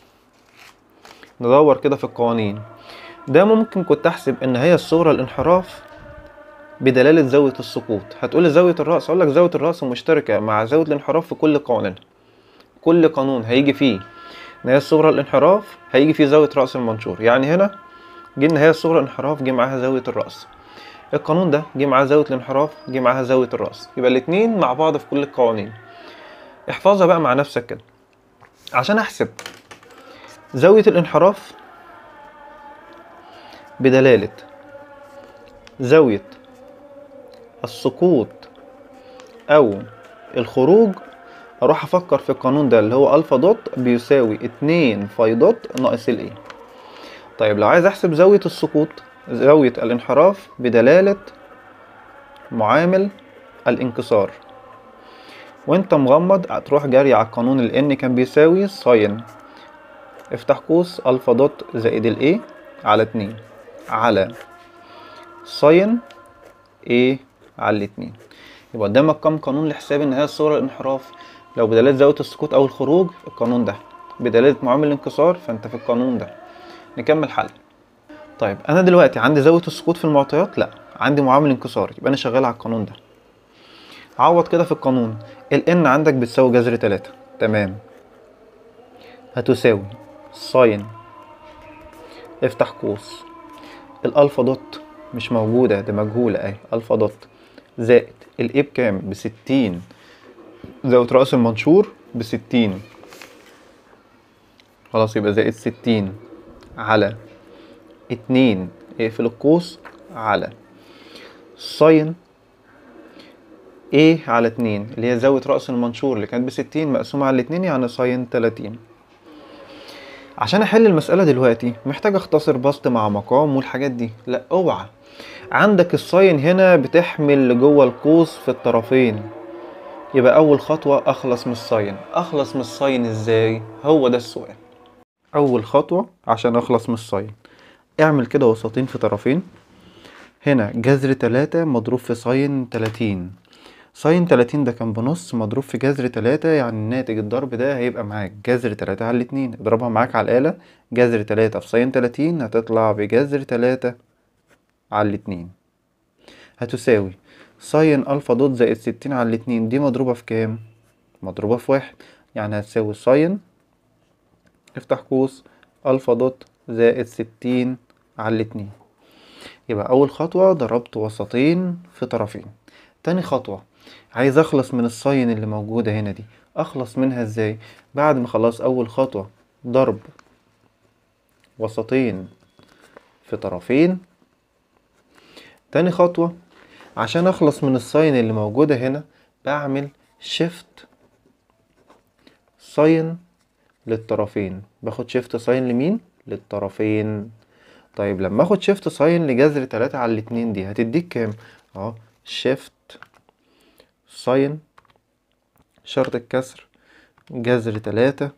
ندور كده في القوانين ده ممكن كنت احسب النهاية الصغرى للانحراف بدلالة زاوية السقوط هتقولي زاوية الرأس أقولك زاوية الرأس مشتركة مع زاوية الانحراف في كل قوانين كل قانون هيجي فيه النهاية الصغرى للانحراف هيجي فيه زاوية رأس المنشور يعني هنا جه النهاية الصغرى للانحراف جه معاها زاوية الرأس القانون ده جه معاه زاوية الانحراف جه معاها زاوية الرأس يبقى الاتنين مع بعض في كل القوانين احفظها بقى مع نفسك كده عشان احسب زاوية الانحراف بدلالة زاوية السقوط أو الخروج أروح أفكر في القانون ده اللي هو ألفا دوت بيساوي اتنين فاي دوت ناقص الإيه طيب لو عايز أحسب زاوية السقوط زاوية الانحراف بدلالة معامل الانكسار وانت مغمض هتروح جاري على القانون ال n كان بيساوي ساين افتح قوس الفا دوت زائد ال a على اتنين على ساين a على الاتنين يبقى قدامك كام قانون لحساب النهاية الصغرى للانحراف لو بدلالة زاوية السقوط أو الخروج القانون ده بدلالة معامل الانكسار فأنت في القانون ده نكمل حل طيب أنا دلوقتي عندي زاوية السقوط في المعطيات لأ عندي معامل انكسار يبقى أنا شغال على القانون ده عوض كده في القانون ال n عندك بتساوي جذر تلاتة تمام هتساوي ساين افتح قوس الألفا دوت مش موجودة دي مجهولة اهي ألفا دوت زائد الايه بكام بستين زاوية رأس المنشور بستين خلاص يبقى زائد ستين على اتنين اقفل القوس على ساين ايه على اتنين اللي هي زاوية رأس المنشور اللي كانت بستين مقسومة على الاتنين يعني ساين تلاتين عشان احل المسألة دلوقتي محتاج اختصر بسط مع مقام والحاجات دي لا اوعى عندك الساين هنا بتحمل لجوه القوس في الطرفين يبقى اول خطوة اخلص من الساين اخلص من الساين ازاي هو ده السؤال اول خطوة عشان اخلص من الساين اعمل كده وسطين في طرفين هنا جذر تلاتة مضروب في ساين تلاتين ساين تلاتين ده كان بنص مضروب في جذر تلاتة يعني ناتج الضرب ده هيبقى معاك جذر تلاتة على الاتنين اضربها معاك على الآلة جذر تلاتة في ساين تلاتين هتطلع بجذر تلاتة على الاتنين هتساوي ساين ألفا دوت زائد ستين على الاتنين دي مضروبة في كام؟ مضروبة في واحد يعني هتساوي ساين افتح قوس ألفا دوت زائد ستين على الاتنين يبقى أول خطوة ضربت وسطين في طرفين تاني خطوة عايز أخلص من الساين اللي موجودة هنا دي أخلص منها إزاي بعد ما خلاص أول خطوة ضرب وسطين في طرفين تاني خطوة عشان أخلص من الساين اللي موجودة هنا بعمل شيفت ساين للطرفين باخد شيفت ساين لمين للطرفين طيب لما اخد شيفت ساين لجذر تلاتة على الاتنين دي هتديك كام اهو شيفت ساين شرط الكسر جذر تلاتة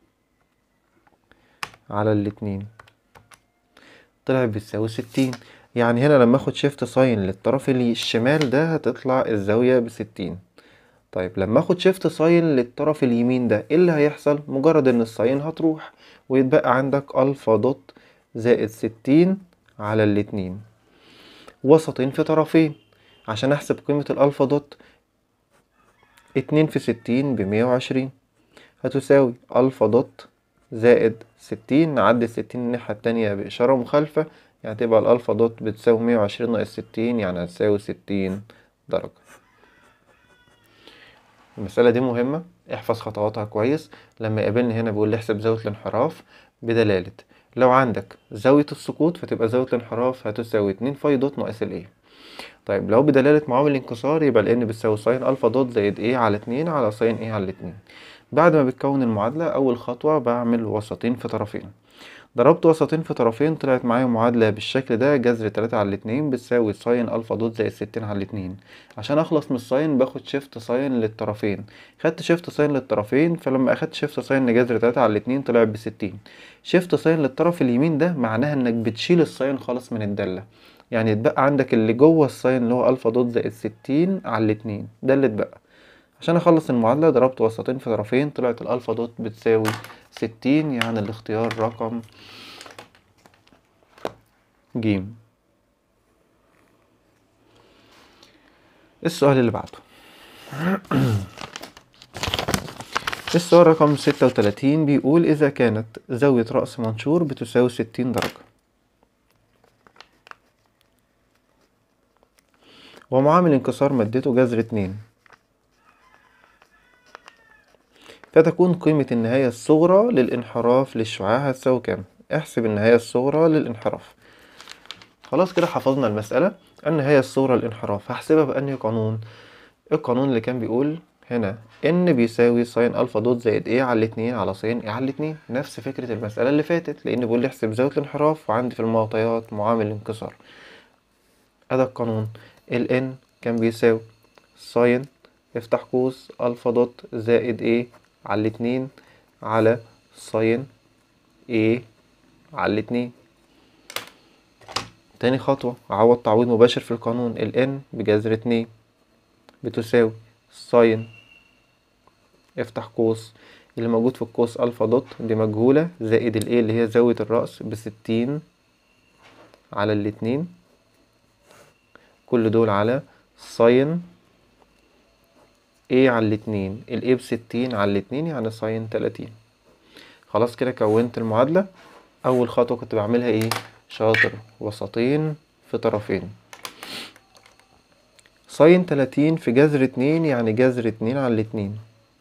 على الاتنين طلع بتساوي ستين يعني هنا لما اخد شيفت ساين للطرف اللي الشمال ده هتطلع الزاوية بستين طيب لما اخد شيفت ساين للطرف اليمين ده ايه اللي هيحصل مجرد ان الساين هتروح ويتبقى عندك الفا دوت زائد ستين على الاتنين وسطين في طرفين عشان احسب قيمة الالفا دوت اتنين في ستين بمية وعشرين هتساوي الفا دوت زائد ستين نعدي الستين الناحية التانية بإشارة مخالفة يعني تبقى الألفا دوت بتساوي مية وعشرين ناقص ستين يعني هتساوي ستين درجة المسألة دي مهمة احفظ خطواتها كويس لما يقابلني هنا بيقول لي احسب زاوية الانحراف بدلالة لو عندك زاوية السقوط فتبقى زاوية الانحراف هتساوي اتنين فاي دوت ناقص الايه طيب لو بدلالة معامل الانكسار يبقى ال n بتساوي ساين ألفا دوت زائد ايه على اتنين على ساين ايه على الاتنين بعد ما بتكون المعادلة أول خطوة بعمل وسطين في طرفين ضربت وسطين في طرفين طلعت معايا معادلة بالشكل ده جذر تلاتة على الاتنين بتساوي ساين ألفا دوت زائد ستين على الاتنين عشان أخلص من الساين باخد شيفت ساين للطرفين خدت شيفت ساين للطرفين فلما أخدت شيفت ساين لجذر تلاتة على الاتنين طلع بستين شيفت ساين للطرف اليمين ده معناها إنك بتشيل الساين خالص من الدالة يعني يتبقى عندك اللي جوه الساين اللي هو ألفا دوت زائد ستين على الاتنين ده اللي اتبقى عشان اخلص المعادلة ضربت وسطين في طرفين طلعت الالفا دوت بتساوي ستين يعني الاختيار رقم جيم السؤال اللي بعده السؤال رقم ستة وتلاتين بيقول إذا كانت زاوية رأس منشور بتساوي ستين درجة ومعامل انكسار مادته جذر اتنين فتكون قيمة النهاية الصغرى للانحراف للشعاع هتساوي كام؟ احسب النهاية الصغرى للانحراف خلاص كده حفظنا المسألة النهاية الصغرى للانحراف هحسبها بأنهي قانون؟ القانون اللي كان بيقول هنا ان بيساوي ساين الفا دوت زائد ايه على الاتنين على ساين ايه على الاتنين نفس فكرة المسألة اللي فاتت لان بيقول لي احسب زاوية الانحراف وعندي في المعطيات معامل الانكسار ادي القانون ال ان كان بيساوي ساين افتح قوس الفا دوت زائد ايه على الاتنين على ساين ايه على الاتنين تاني خطوة أعوض تعويض مباشر في القانون ال n بجذر اتنين بتساوي ساين افتح قوس اللي موجود في القوس ألفا دوت دي مجهولة زائد ال a اللي هي زاوية الرأس بستين على الاتنين كل دول على ساين a على الاتنين ال a بستين على الاتنين يعني ساين تلاتين خلاص كده كونت المعادلة أول خطوة كنت بعملها ايه شاطر وسطين في طرفين ساين تلاتين في جذر اتنين يعني جذر اتنين على الاتنين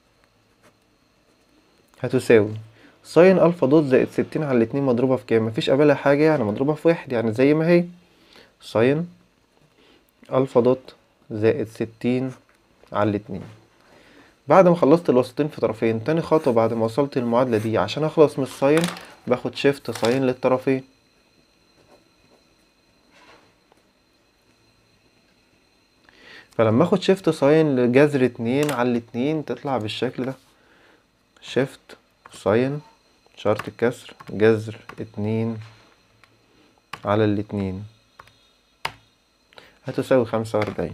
هتساوي ساين ألفا دوت زائد ستين على الاتنين مضروبة في كام مفيش قبلها حاجة يعني مضروبة في واحد يعني زي ما هي ساين ألفا دوت زائد ستين على الاتنين بعد ما خلصت الوسطين في طرفين تاني خطوة بعد ما وصلت المعادلة دي عشان أخلص من الساين باخد شيفت ساين للطرفين فلما اخد شيفت ساين لجذر اتنين على الاتنين تطلع بالشكل ده شيفت ساين شرط الكسر جذر اتنين على الاتنين هتساوي خمسة وأربعين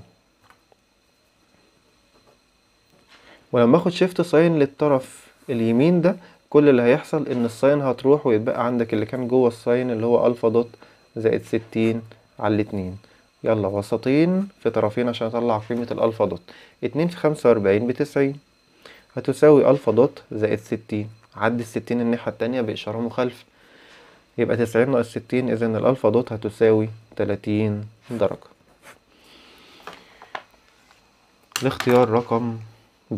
ولما اخد شيفت ساين للطرف اليمين ده كل اللي هيحصل ان الساين هتروح ويتبقى عندك اللي كان جوه الساين اللي هو الفا دوت زائد ستين على الاتنين يلا وسطين في طرفين عشان اطلع قيمة الالفا دوت اتنين في خمسة واربعين بتسعين هتساوي الفا دوت زائد ستين عدي الستين الناحية التانية بإشارة مخالفة يبقى تسعين ناقص ستين إذا الألفا دوت هتساوي تلاتين درجة الاختيار رقم ب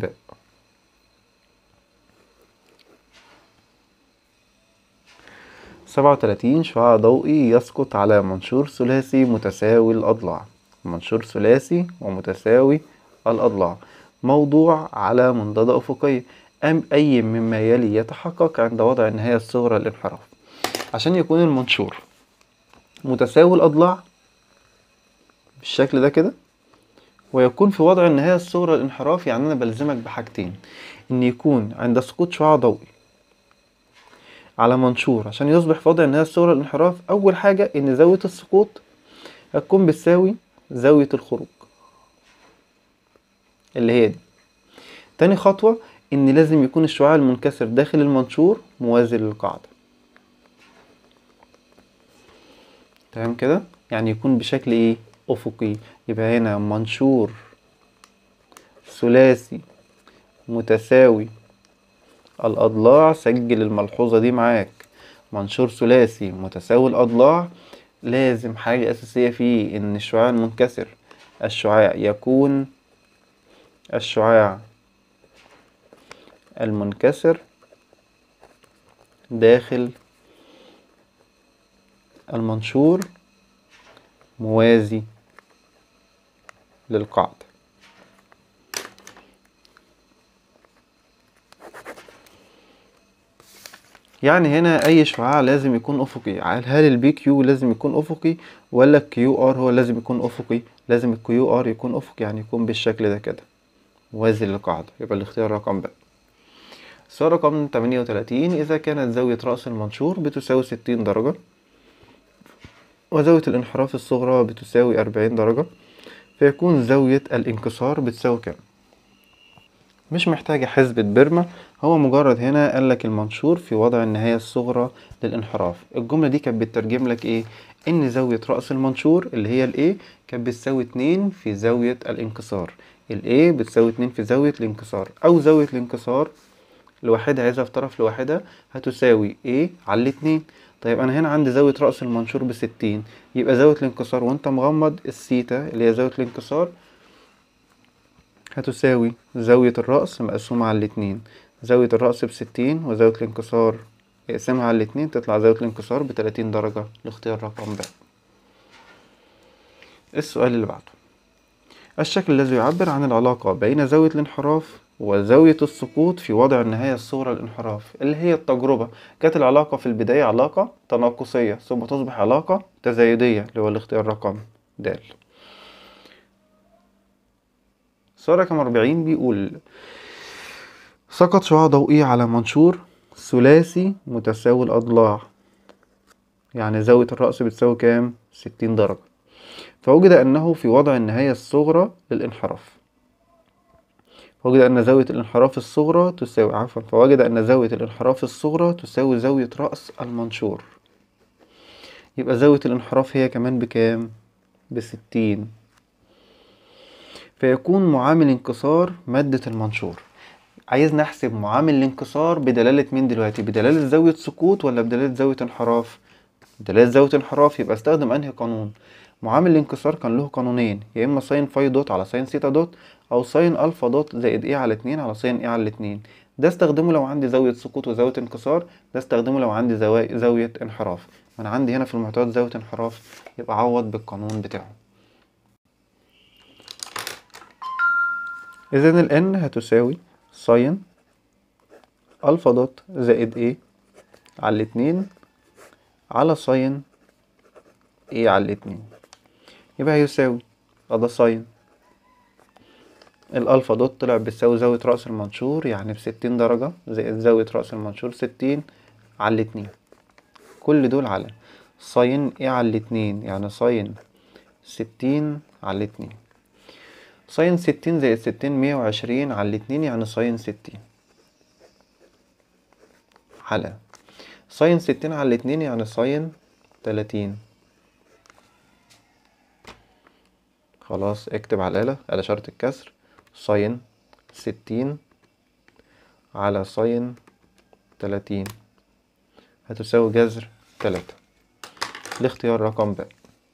سبعة وتلاتين شعاع ضوئي يسقط على منشور ثلاثي متساوي الأضلاع منشور ثلاثي ومتساوي الأضلاع موضوع على منضدة أفقية أم أي مما يلي يتحقق عند وضع النهاية الصغرى للانحراف عشان يكون المنشور متساوي الأضلاع بالشكل ده كده ويكون في وضع النهاية الصغرى للانحراف يعني أنا بلزمك بحاجتين إن يكون عند سقوط شعاع ضوئي على منشور عشان يصبح في وضع النهاية الصغرى للانحراف أول حاجة إن زاوية السقوط هتكون بتساوي زاوية الخروج اللي هي دي تاني خطوة إن لازم يكون الشعاع المنكسر داخل المنشور موازي للقاعدة تمام كده يعني يكون بشكل إيه أفقي يبقى هنا منشور ثلاثي متساوي الأضلاع سجل الملحوظة دي معاك منشور ثلاثي متساوي الأضلاع لازم حاجة أساسية فيه إن الشعاع المنكسر الشعاع يكون الشعاع المنكسر داخل المنشور موازي للقاعدة يعني هنا أي شعاع لازم يكون أفقي هل البي كيو لازم يكون أفقي ولا الكيو ار هو لازم يكون أفقي لازم الكيو ار يكون أفقي يعني يكون بالشكل ده كده موازي للقاعدة يبقى الاختيار رقم ب السؤال رقم 38 إذا كانت زاوية رأس المنشور بتساوي 60 درجة وزاوية الانحراف الصغرى بتساوي 40 درجة فيكون زاوية الانكسار بتساوي كام مش محتاجة حسبة بيرما هو مجرد هنا قالك المنشور في وضع النهاية الصغرى للانحراف الجملة دي كانت بتترجم لك ايه ان زاوية رأس المنشور اللي هي الايه كانت بتساوي اتنين في زاوية الانكسار الايه بتساوي اتنين في زاوية الانكسار او زاوية الانكسار لوحدها عايزها في طرف لوحدها هتساوي A على الاتنين طيب أنا هنا عندي زاوية رأس المنشور بستين يبقى زاوية الانكسار وأنت مغمض الثيتا اللي هي زاوية الانكسار هتساوي زاوية الرأس مقسومة على الاتنين زاوية الرأس بستين وزاوية الانكسار اقسمها على الاتنين تطلع زاوية الانكسار بتلاتين درجة لاختيار رقم ب السؤال اللي بعده الشكل الذي يعبر عن العلاقة بين زاوية الانحراف وزاوية السقوط في وضع النهاية الصغرى للانحراف اللي هي التجربة كانت العلاقة في البداية علاقة تناقصية ثم تصبح علاقة تزايدية اللي هو الاختيار رقم د سؤال رقم أربعين بيقول سقط شعاع ضوئي على منشور ثلاثي متساوي الأضلاع يعني زاوية الرأس بتساوي كام؟ ستين درجة فوجد أنه في وضع النهاية الصغرى للانحراف فوجد أن زاوية الانحراف الصغرى تساوي عفوا فوجد أن زاوية الانحراف الصغرى تساوي زاوية رأس المنشور يبقى زاوية الانحراف هي كمان بكام؟ بستين فيكون معامل انكسار مادة المنشور عايز نحسب معامل الانكسار بدلالة مين دلوقتي بدلالة زاوية سقوط ولا بدلالة زاوية انحراف بدلالة زاوية انحراف يبقى استخدم انهي قانون معامل الانكسار كان له قانونين يا اما ساين فاي دوت على ساين سيتا دوت او ساين الفا دوت زائد ايه على اتنين على ساين ايه على اتنين ده استخدمه لو عندي زاوية سقوط وزاوية انكسار ده استخدمه لو عندي زاوية, زاوية انحراف وانا عندي هنا في المعطيات زاوية انحراف يبقى عوض بالقانون بتاعه اذا ال n هتساوي ساين الفا دوت زائد ايه على الاتنين على ساين ايه على الاتنين يبقى هيساوي ده ساين الالفا دوت طلع بتساوي زاوية رأس المنشور يعني بستين درجة زائد زاوية رأس المنشور ستين على الاتنين كل دول على ساين ايه على الاتنين يعني ساين ستين على الاتنين ساين ستين زائد ستين مية وعشرين على الاتنين يعني ساين ستين على ساين ستين على الاتنين يعني ساين تلاتين خلاص اكتب على الآلة على شرط الكسر ساين ستين على ساين تلاتين هتساوي جذر تلاتة الاختيار رقم ب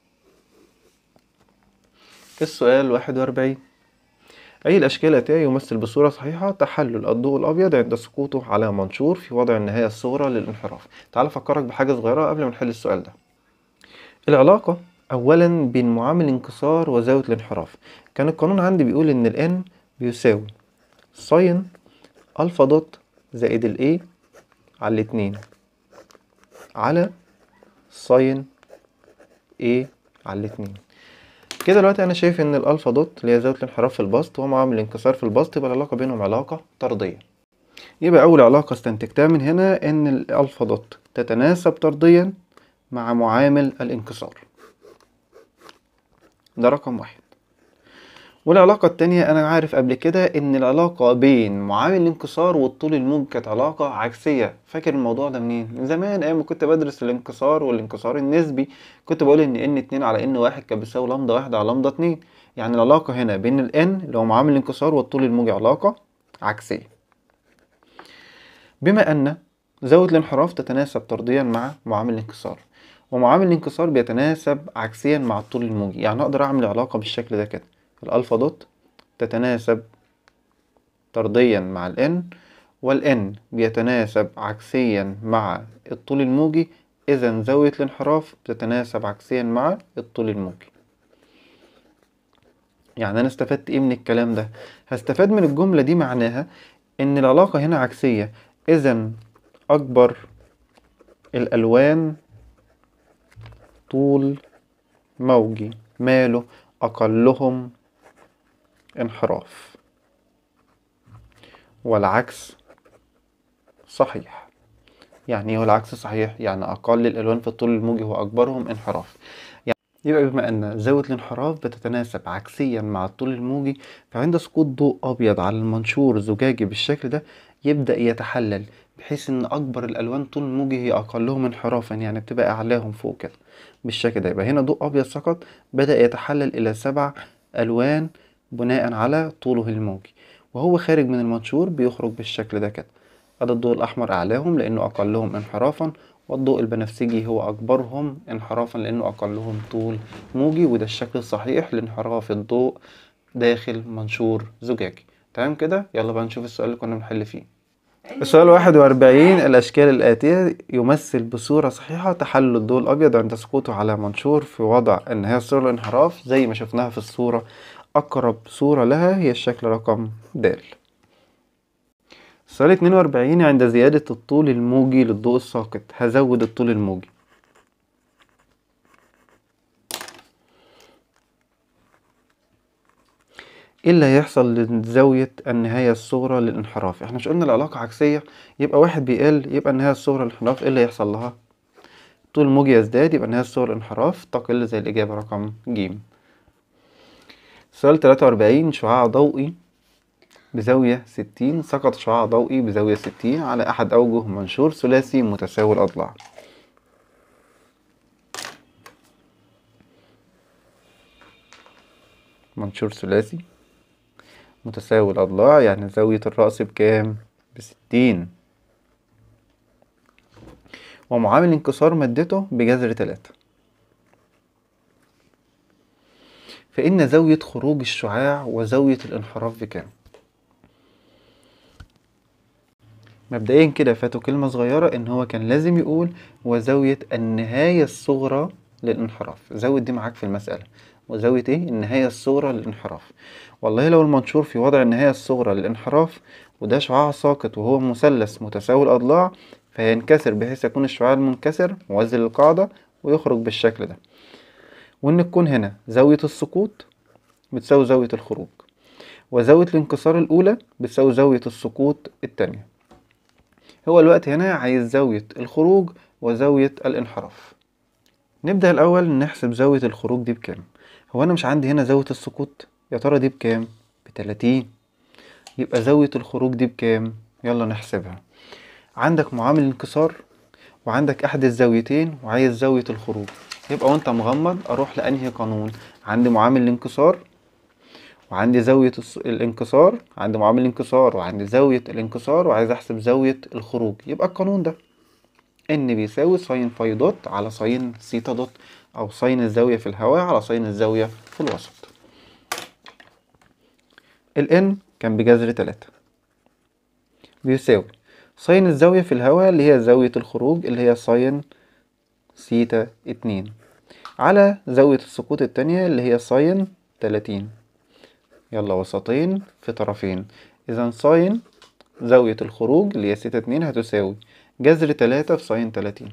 السؤال واحد وأربعين أي الأشكال الآتية يمثل بصورة صحيحة تحلل الضوء الأبيض عند سقوطه على منشور في وضع النهاية الصغرى للانحراف تعال أفكرك بحاجة صغيرة قبل ما نحل السؤال ده العلاقة أولا بين معامل انكسار وزاوية الانحراف كان القانون عندي بيقول إن ال n بيساوي ساين ألفا دوت زائد ال A على الاتنين على ساين A على الاتنين كده دلوقتي انا شايف ان الالفا دوت اللي هي زاويه الانحراف في البسط وهو معامل الانكسار في البسط يبقى العلاقه بينهم علاقه طرديه يبقى اول علاقه استنتجتها من هنا ان الالفا دوت تتناسب طرديا مع معامل الانكسار ده رقم واحد والعلاقة التانية أنا عارف قبل كده إن العلاقة بين معامل الانكسار والطول الموجي كانت علاقة عكسية فاكر الموضوع ده منين؟ من زمان أيام ما كنت بدرس الانكسار والانكسار النسبي كنت بقول إن إن اتنين على إن واحد كان بيساوي لمدة واحدة على لمدة اتنين يعني العلاقة هنا بين ال N اللي هو معامل الانكسار والطول الموجي علاقة عكسية بما أن زاوية الانحراف تتناسب طرديا مع معامل الانكسار ومعامل الانكسار بيتناسب عكسيا مع الطول الموجي يعني أقدر أعمل علاقة بالشكل ده كده الألفا دوت تتناسب طرديا مع ال n وال n بيتناسب عكسيا مع الطول الموجي إذا زاوية الانحراف بتتناسب عكسيا مع الطول الموجي يعني أنا استفدت إيه من الكلام ده؟ هستفاد من الجملة دي معناها إن العلاقة هنا عكسية إذا أكبر الألوان طول موجي ماله أقلهم انحراف والعكس صحيح يعني ايه هو العكس صحيح يعني أقل الألوان في الطول الموجي هو أكبرهم انحراف يعني يبقى بما أن زاوية الانحراف بتتناسب عكسيا مع الطول الموجي فعند سقوط ضوء أبيض على المنشور زجاجي بالشكل ده يبدأ يتحلل بحيث ان اكبر الالوان طول الموجي هي اقلهم انحرافا يعني بتبقى اعلاهم فوق كده بالشكل ده يبقى هنا ضوء ابيض سقط بدا يتحلل الى سبع الوان بناء على طوله الموجي وهو خارج من المنشور بيخرج بالشكل ده كده ادي الضوء الاحمر اعلاهم لانه اقلهم انحرافا والضوء البنفسجي هو اكبرهم انحرافا لانه اقلهم طول موجي وده الشكل الصحيح لانحراف الضوء داخل منشور زجاجي تمام كده يلا بقى نشوف السؤال اللي كنا بنحل فيه السؤال واحد وأربعين الأشكال الآتية يمثل بصورة صحيحة تحلل الضوء الأبيض عند سقوطه على منشور في وضع النهاية الصورة الانحراف زي ما شفناها في الصورة أقرب صورة لها هي الشكل رقم د السؤال اتنين وأربعين عند زيادة الطول الموجي للضوء الساقط هزود الطول الموجي ايه اللي هيحصل لزاوية النهاية الصغرى للانحراف احنا مش قلنا العلاقة عكسية يبقى واحد بيقل يبقى النهاية الصغرى للانحراف ايه اللي هيحصل لها طول الموج يزداد يبقى النهاية الصغرى للانحراف تقل زي الإجابة رقم ج سؤال تلاتة وأربعين شعاع ضوئي بزاوية ستين سقط شعاع ضوئي بزاوية ستين على أحد أوجه منشور ثلاثي متساوي الأضلاع منشور ثلاثي متساوي الأضلاع يعني زاوية الرأس بكام؟ بستين ومعامل انكسار مادته بجذر تلاتة فإن زاوية خروج الشعاع وزاوية الانحراف بكام؟ مبدئيا كده فاتوا كلمة صغيرة إن هو كان لازم يقول وزاوية النهاية الصغرى للانحراف زود دي معاك في المسألة وزاوية ايه النهاية الصغرى للانحراف والله لو المنشور في وضع النهاية الصغرى للانحراف وده شعاع ساقط وهو مثلث متساوي الأضلاع فينكسر بحيث يكون الشعاع المنكسر موازي للقاعدة ويخرج بالشكل ده وإن تكون هنا زاوية السقوط بتساوي زاوية الخروج وزاوية الانكسار الأولى بتساوي زاوية السقوط التانية هو الوقت هنا عايز زاوية الخروج وزاوية الانحراف نبدأ الأول نحسب زاوية الخروج دي بكام هو أنا مش عندي هنا زاوية السقوط يا ترى دي بكام بتلاتين يبقى زاوية الخروج دي بكام يلا نحسبها عندك معامل الانكسار وعندك أحد الزاويتين وعايز زاوية الخروج يبقى وانت مغمض أروح لأنهي قانون عندي معامل الانكسار وعندي زاوية الانكسار عندي معامل الانكسار وعندي زاوية الانكسار وعايز أحسب زاوية الخروج يبقى القانون ده ان بيساوي ساين فاي دوت على ساين سيتا دوت او ساين الزاوية في الهواء على ساين الزاوية في الوسط ال n كان بجذر تلاتة بيساوي ساين الزاوية في الهواء اللي هي زاوية الخروج اللي هي ساين سيتا اتنين على زاوية السقوط التانية اللي هي ساين تلاتين يلا وسطين في طرفين إذا ساين زاوية الخروج اللي هي سيتا اتنين هتساوي جذر تلاتة في ساين تلاتين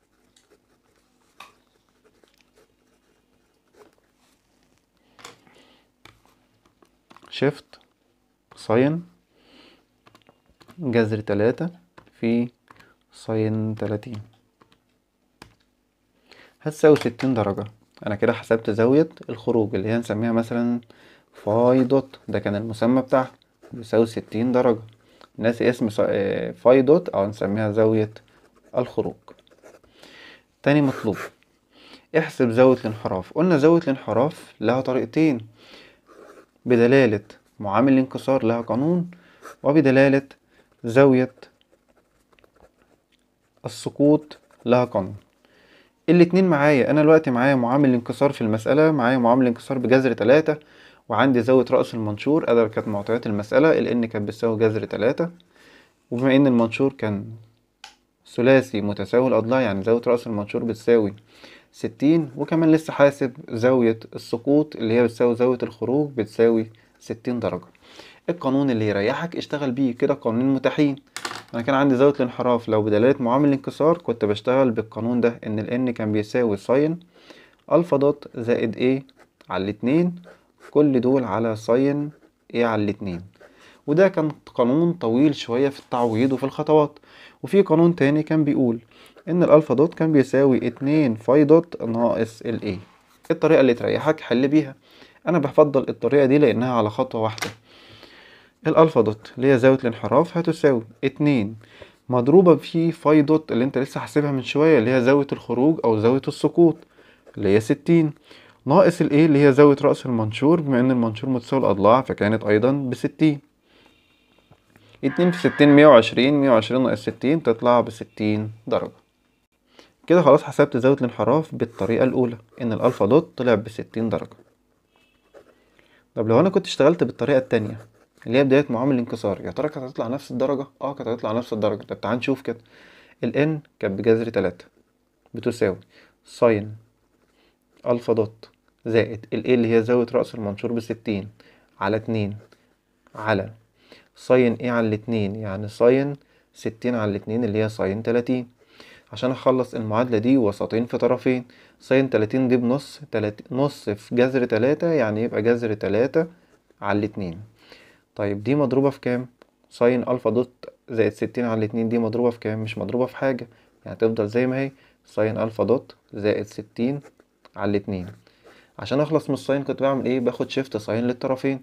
شيفت ساين جذر تلاتة في ساين تلاتين هتساوي ستين درجة أنا كده حسبت زاوية الخروج اللي هي نسميها مثلا فاي دوت ده كان المسمى بتاعها بيساوي ستين درجة ناسي اسم فاي دوت أو نسميها زاوية الخروج تاني مطلوب احسب زاوية الانحراف قلنا زاوية الانحراف لها طريقتين بدلالة معامل الانكسار لها قانون وبدلالة زاوية السقوط لها قانون الاتنين معايا انا دلوقتي معايا معامل الانكسار في المسألة معايا معامل الانكسار بجذر تلاتة وعندي زاوية رأس المنشور أدا كانت معطيات المسألة لأن كانت بتساوي جذر تلاتة وبما إن المنشور كان ثلاثي متساوي الأضلاع يعني زاوية رأس المنشور بتساوي ستين وكمان لسه حاسب زاوية السقوط اللي هي بتساوي زاوية الخروج بتساوي ستين درجة القانون اللي يريحك اشتغل بيه كده قانونين متاحين انا كان عندي زاوية الانحراف لو بدلالة معامل الانكسار كنت بشتغل بالقانون ده ان ال n كان بيساوي ساين الفا دوت زائد a على الاتنين كل دول على ساين a على الاتنين وده كان قانون طويل شوية في التعويض وفي الخطوات وفي قانون تاني كان بيقول ان الالفا دوت كان بيساوي اتنين فاي دوت ناقص ال a الطريقة اللي تريحك حل بيها انا بفضل الطريقة دي لانها على خطوة واحدة الالفا دوت اللي هي زاوية الانحراف هتساوي اتنين مضروبة في فاي دوت اللي انت لسه حاسبها من شوية اللي هي زاوية الخروج او زاوية السقوط اللي هي ستين ناقص ال A اللي هي زاوية رأس المنشور بما ان المنشور متساوي الأضلاع فكانت أيضا بستين اتنين في ستين مية وعشرين مية وعشرين ناقص ستين تطلع بستين درجة كده خلاص حسبت زاوية الانحراف بالطريقة الأولى إن الألفا دوت طلع بستين درجة طب لو أنا كنت اشتغلت بالطريقة التانية اللي هي بداية معامل الانكسار يا ترى كانت هتطلع نفس الدرجة؟ اه كانت هتطلع نفس الدرجة طب تعال نشوف كده ال n كانت بجذر تلاتة بتساوي ساين ألفا دوت زائد ال a اللي هي زاوية رأس المنشور بستين على اتنين على ساين ايه على الاتنين يعني ساين ستين على الاتنين اللي هي ساين تلاتين عشان اخلص المعادلة دي وسطين في طرفين ساين تلاتين دي بنص تلات نص في جذر تلاتة يعني يبقى جذر تلاتة على الاتنين طيب دي مضروبة في كام؟ ساين ألفا دوت زائد ستين على الاتنين دي مضروبة في كام؟ مش مضروبة في حاجة يعني تفضل زي ما هي ساين ألفا دوت زائد ستين على الاتنين عشان اخلص من الساين كنت بعمل ايه؟ باخد شيفت ساين للطرفين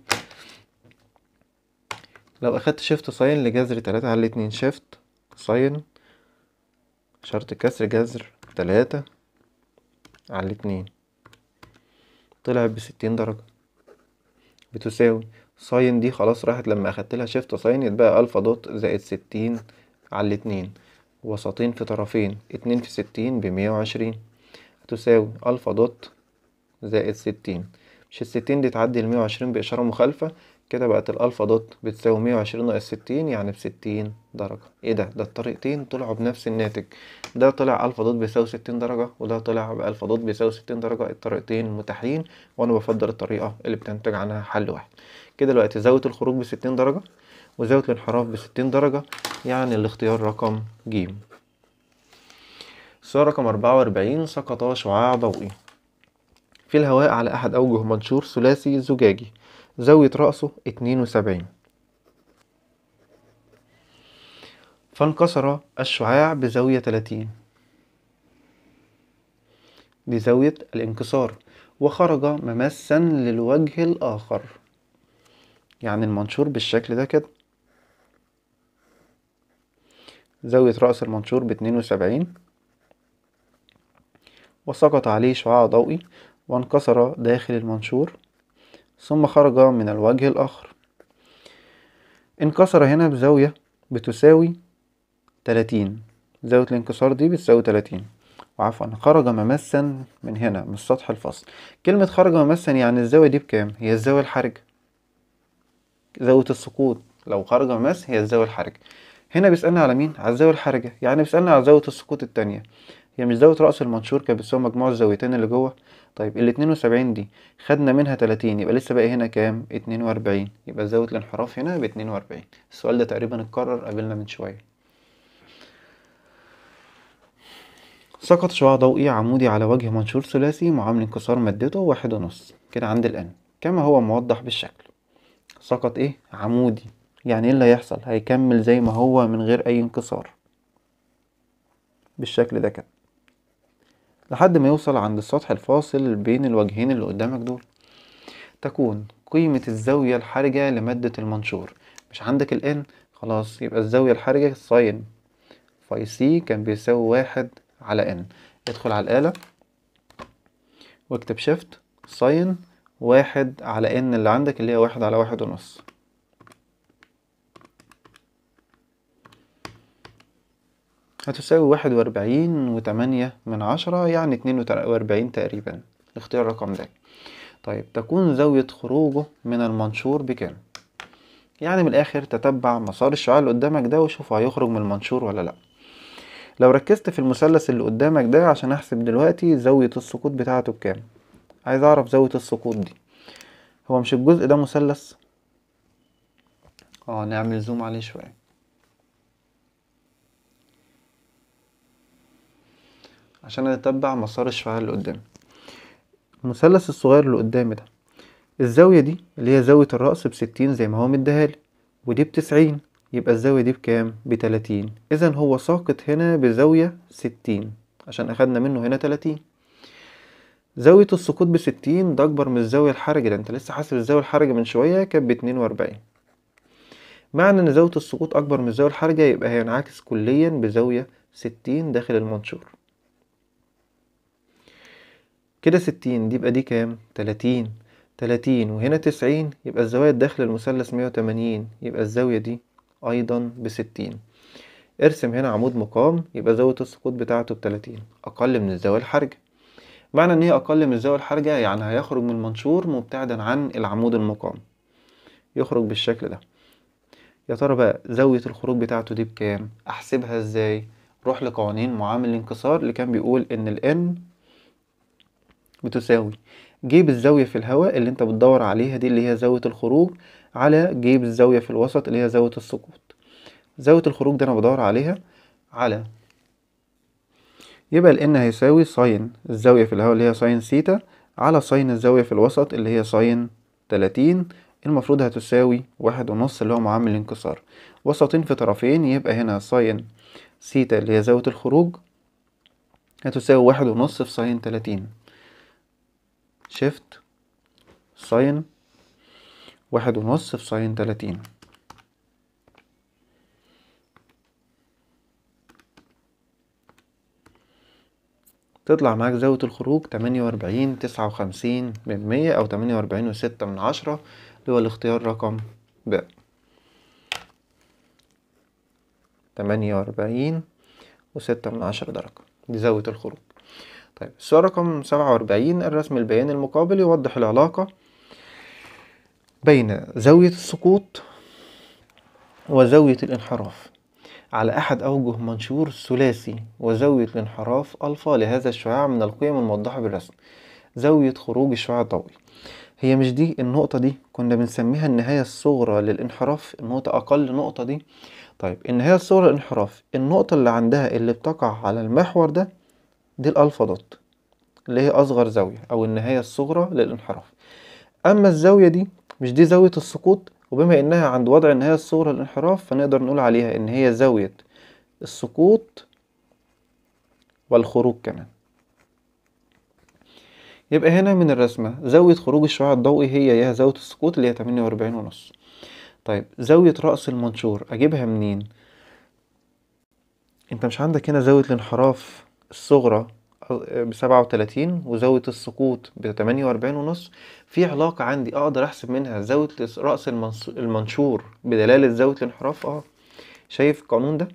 لو اخدت شيفت ساين لجذر تلاتة على الاتنين شيفت ساين شرط كسر جذر تلاتة على الاتنين طلعت بستين درجة بتساوي ساين دي خلاص راحت لما اخدت لها شيفت ساين يتبقى الفا دوت زائد ستين على الاتنين وسطين في طرفين اتنين في ستين بمية وعشرين هتساوي الفا دوت زائد ستين مش الستين دي تعدي المية وعشرين بإشارة مخالفة كده بقت الألفا دوت بتساوي مية وعشرين ناقص ستين يعني بستين درجة ايه ده ده الطريقتين طلعوا بنفس الناتج ده طلع ألفا دوت بيساوي ستين درجة وده طلع بألفا دوت بيساوي ستين درجة الطريقتين متاحين وأنا بفضل الطريقة اللي بتنتج عنها حل واحد كده دلوقتي زاوية الخروج بستين درجة وزاوية الانحراف بستين درجة يعني الاختيار رقم ج السؤال رقم أربعة وأربعين سقط شعاع ضوئي في الهواء على أحد أوجه منشور ثلاثي زجاجي زاوية رأسه اتنين وسبعين فانكسر الشعاع بزاوية تلاتين دي زاوية الانكسار وخرج ممسا للوجه الآخر يعني المنشور بالشكل ده كده زاوية رأس المنشور باتنين وسبعين وسقط عليه شعاع ضوئي وانكسر داخل المنشور ثم خرج من الوجه الآخر انكسر هنا بزاوية بتساوي تلاتين زاوية الانكسار دي بتساوي تلاتين وعفوا خرج ممسا من هنا من سطح الفصل كلمة خرج ممسا يعني الزاوية دي بكام هي الزاوية الحرجة زاوية السقوط لو خرج ممس هي الزاوية الحرجة هنا بيسألنا على مين على الزاوية الحرجة يعني بيسألنا على زاوية السقوط التانية هي مش زاوية رأس المنشور كانت بتساوي مجموع الزاويتين اللي جوه طيب ال 72 دي خدنا منها 30 يبقى لسه باقي هنا كام 42 يبقى زاوية الانحراف هنا ب 42 السؤال ده تقريبا اتكرر قابلنا من شوية سقط شعاع ضوئي عمودي على وجه منشور ثلاثي معامل انكسار مادته واحد ونص كده عند الآن كما هو موضح بالشكل سقط ايه عمودي يعني ايه اللي هيحصل هيكمل زي ما هو من غير اي انكسار بالشكل ده كده لحد ما يوصل عند السطح الفاصل بين الوجهين اللي قدامك دول تكون قيمة الزاوية الحرجة لمادة المنشور مش عندك ال n خلاص يبقى الزاوية الحرجة ساين فاي سي كان بيساوي واحد على n ادخل على الآلة واكتب شيفت ساين واحد على n اللي عندك اللي هي واحد على واحد ونص هتساوي واحد وأربعين وتمانية من عشرة يعني اتنين وأربعين تقريبا الاختيار رقم ده طيب تكون زاوية خروجه من المنشور بكام يعني من الآخر تتبع مسار الشعاع اللي قدامك ده وشوف هيخرج من المنشور ولا لأ لو ركزت في المثلث اللي قدامك ده عشان أحسب دلوقتي زاوية السقوط بتاعته بكام عايز أعرف زاوية السقوط دي هو مش الجزء ده مثلث اه نعمل زوم عليه شوية عشان اتبع مسار الشعاع اللي قدامي المثلث الصغير اللي قدامي ده الزاوية دي اللي هي زاوية الرأس بستين زي ما هو مديهالي ودي بتسعين يبقى الزاوية دي بكام بتلاتين إذا هو ساقط هنا بزاوية ستين عشان أخدنا منه هنا تلاتين زاوية السقوط بستين ده أكبر من الزاوية الحرجة ده أنت لسه حاسب الزاوية الحرجة من شوية كانت باتنين وأربعين معنى إن زاوية السقوط أكبر من الزاوية الحرجة يبقى هينعكس كليا بزاوية ستين داخل المنشور كده ستين دي يبقى دي كام تلاتين تلاتين وهنا تسعين يبقى الزوايا داخل المثلث مية وتمانين يبقى الزاوية دي أيضا بستين ارسم هنا عمود مقام يبقى زاوية السقوط بتاعته بتلاتين أقل من الزاوية الحرجة معنى إن هي أقل من الزاوية الحرجة يعني هيخرج من المنشور مبتعدا عن العمود المقام يخرج بالشكل ده يا ترى بقى زاوية الخروج بتاعته دي بكام؟ أحسبها إزاي؟ روح لقوانين معامل الانكسار اللي كان بيقول إن ال N بتساوي جيب الزاوية في الهواء اللي انت بتدور عليها دي اللي هي زاوية الخروج على جيب الزاوية في الوسط اللي هي زاوية السقوط زاوية الخروج دي انا بدور عليها على يبقى ال N هيساوي ساين الزاوية في الهواء اللي هي ساين سيتا على ساين الزاوية في الوسط اللي هي ساين تلاتين المفروض هتساوي واحد ونص اللي هو معامل الانكسار وسطين في طرفين يبقى هنا ساين سيتا اللي هي زاوية الخروج هتساوي واحد ونص في ساين تلاتين شيفت ساين واحد ونص في ساين تلاتين تطلع معاك زاوية الخروج تمانية وأربعين تسعة وخمسين من مية أو تمانية وأربعين وستة من عشرة اللي هو الاختيار رقم ب تمانية وأربعين وستة من عشرة درجة دي زاوية الخروج طيب السؤال رقم سبعة وأربعين الرسم البياني المقابل يوضح العلاقة بين زاوية السقوط وزاوية الانحراف على أحد أوجه منشور ثلاثي وزاوية الانحراف ألفا لهذا الشعاع من القيم الموضحة بالرسم زاوية خروج الشعاع الضوئي هي مش دي النقطة دي كنا بنسميها النهاية الصغرى للانحراف النقطة أقل نقطة دي طيب النهاية الصغرى للانحراف النقطة اللي عندها اللي بتقع على المحور ده دي الألفا دوت اللي هي أصغر زاوية أو النهاية الصغرى للانحراف أما الزاوية دي مش دي زاوية السقوط وبما إنها عند وضع النهاية الصغرى للانحراف فنقدر نقول عليها إن هي زاوية السقوط والخروج كمان يبقى هنا من الرسمة زاوية خروج الشعاع الضوئي هي يا زاوية السقوط اللي هي تمانية وأربعين ونص طيب زاوية رأس المنشور أجيبها منين؟ أنت مش عندك هنا زاوية الانحراف الصغرى بسبعة وتلاتين وزاوية السقوط بتمانية وأربعين ونص في علاقة عندي أقدر أحسب منها زاوية رأس المنشور بدلالة زاوية الانحراف اه شايف القانون ده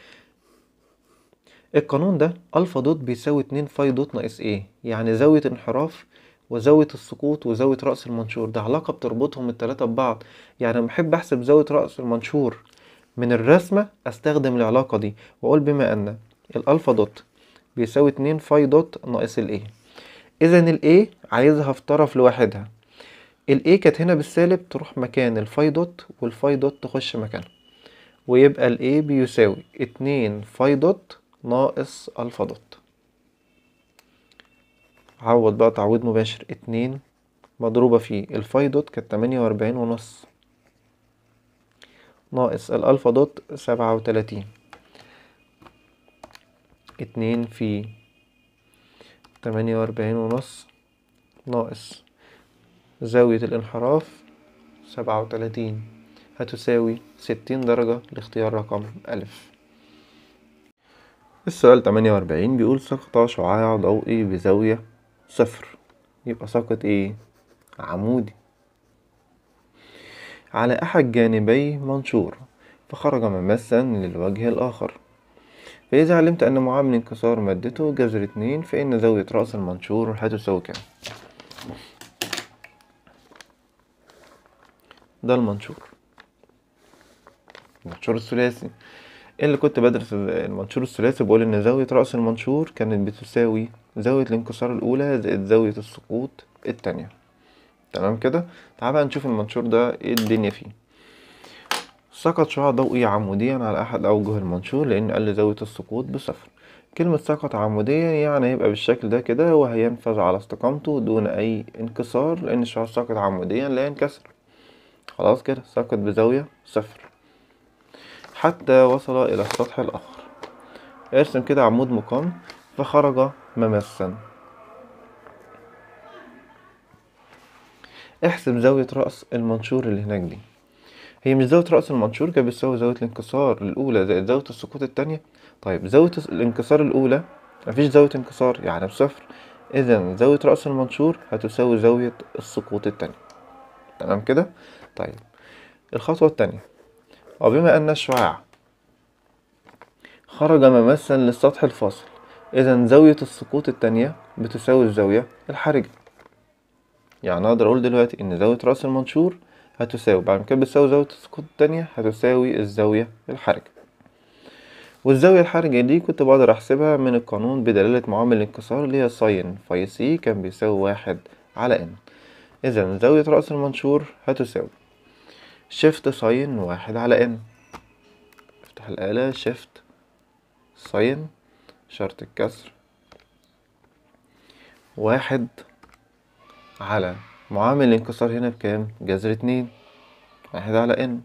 القانون ده ألفا دوت بيساوي اتنين فاي دوت ناقص ايه يعني زاوية انحراف وزاوية السقوط وزاوية رأس المنشور ده علاقة بتربطهم التلاتة ببعض يعني لما بحب أحسب زاوية رأس المنشور من الرسمة أستخدم العلاقة دي وأقول بما أن الألفا دوت بيساوي اتنين فاي دوت ناقص الايه اذا الايه عايزها في طرف لوحدها الايه كانت هنا بالسالب تروح مكان الفاي دوت والفاي دوت تخش مكانها ويبقى الايه بيساوي اتنين فاي دوت ناقص الفا دوت عوض بقى تعويض مباشر اتنين مضروبة في الفاي دوت كانت تمانية وأربعين ونص ناقص الألفا دوت سبعة وتلاتين اتنين في تمانية وأربعين ونص ناقص زاوية الانحراف سبعة وتلاتين هتساوي ستين درجة لاختيار رقم ألف السؤال تمانية وأربعين بيقول سقط شعاع ضوئي بزاوية صفر يبقى سقط ايه عمودي على أحد جانبي منشور فخرج ممسا للوجه الآخر فإذا علمت أن معامل انكسار مادته جذر اتنين فإن زاوية رأس المنشور هتساوي كام ده المنشور المنشور الثلاثي اللي كنت بدرس المنشور الثلاثي بقول إن زاوية رأس المنشور كانت بتساوي زاوية الانكسار الأولى زائد زاوية السقوط التانية تمام كده تعال بقى نشوف المنشور ده ايه الدنيا فيه سقط شعاع ضوئي عموديا على أحد أوجه المنشور لأن قال زاوية السقوط بصفر كلمة سقط عموديا يعني هيبقى بالشكل ده كده وهينفذ على استقامته دون أي انكسار لأن الشعاع ساقط عموديا لا ينكسر خلاص كده ساقط بزاوية صفر حتى وصل إلى السطح الآخر ارسم كده عمود مقام فخرج ممسا احسب زاوية رأس المنشور اللي هناك دي هي مش زاوية رأس المنشور كانت بتساوي زاوية الانكسار الأولى زائد زاوية السقوط التانية طيب زاوية الانكسار الأولى مفيش زاوية انكسار يعني بصفر إذا زاوية رأس المنشور هتساوي زاوية السقوط التانية تمام كده طيب الخطوة التانية وبما أن الشعاع خرج ممسا للسطح الفاصل إذا زاوية السقوط التانية بتساوي الزاوية الحرجة يعني أقدر أقول دلوقتي إن زاوية رأس المنشور هتساوي بعد ما كانت بتساوي زاوية السقوط التانية هتساوي الزاوية الحرجة والزاوية الحرجة دي كنت بقدر أحسبها من القانون بدلالة معامل الانكسار اللي هي ساين فاي سي كان بيساوي واحد على ان إذا زاوية رأس المنشور هتساوي شيفت ساين واحد على ان افتح الآلة شيفت ساين شرط الكسر واحد على معامل الانكسار هنا بكام جذر اتنين واحد على ان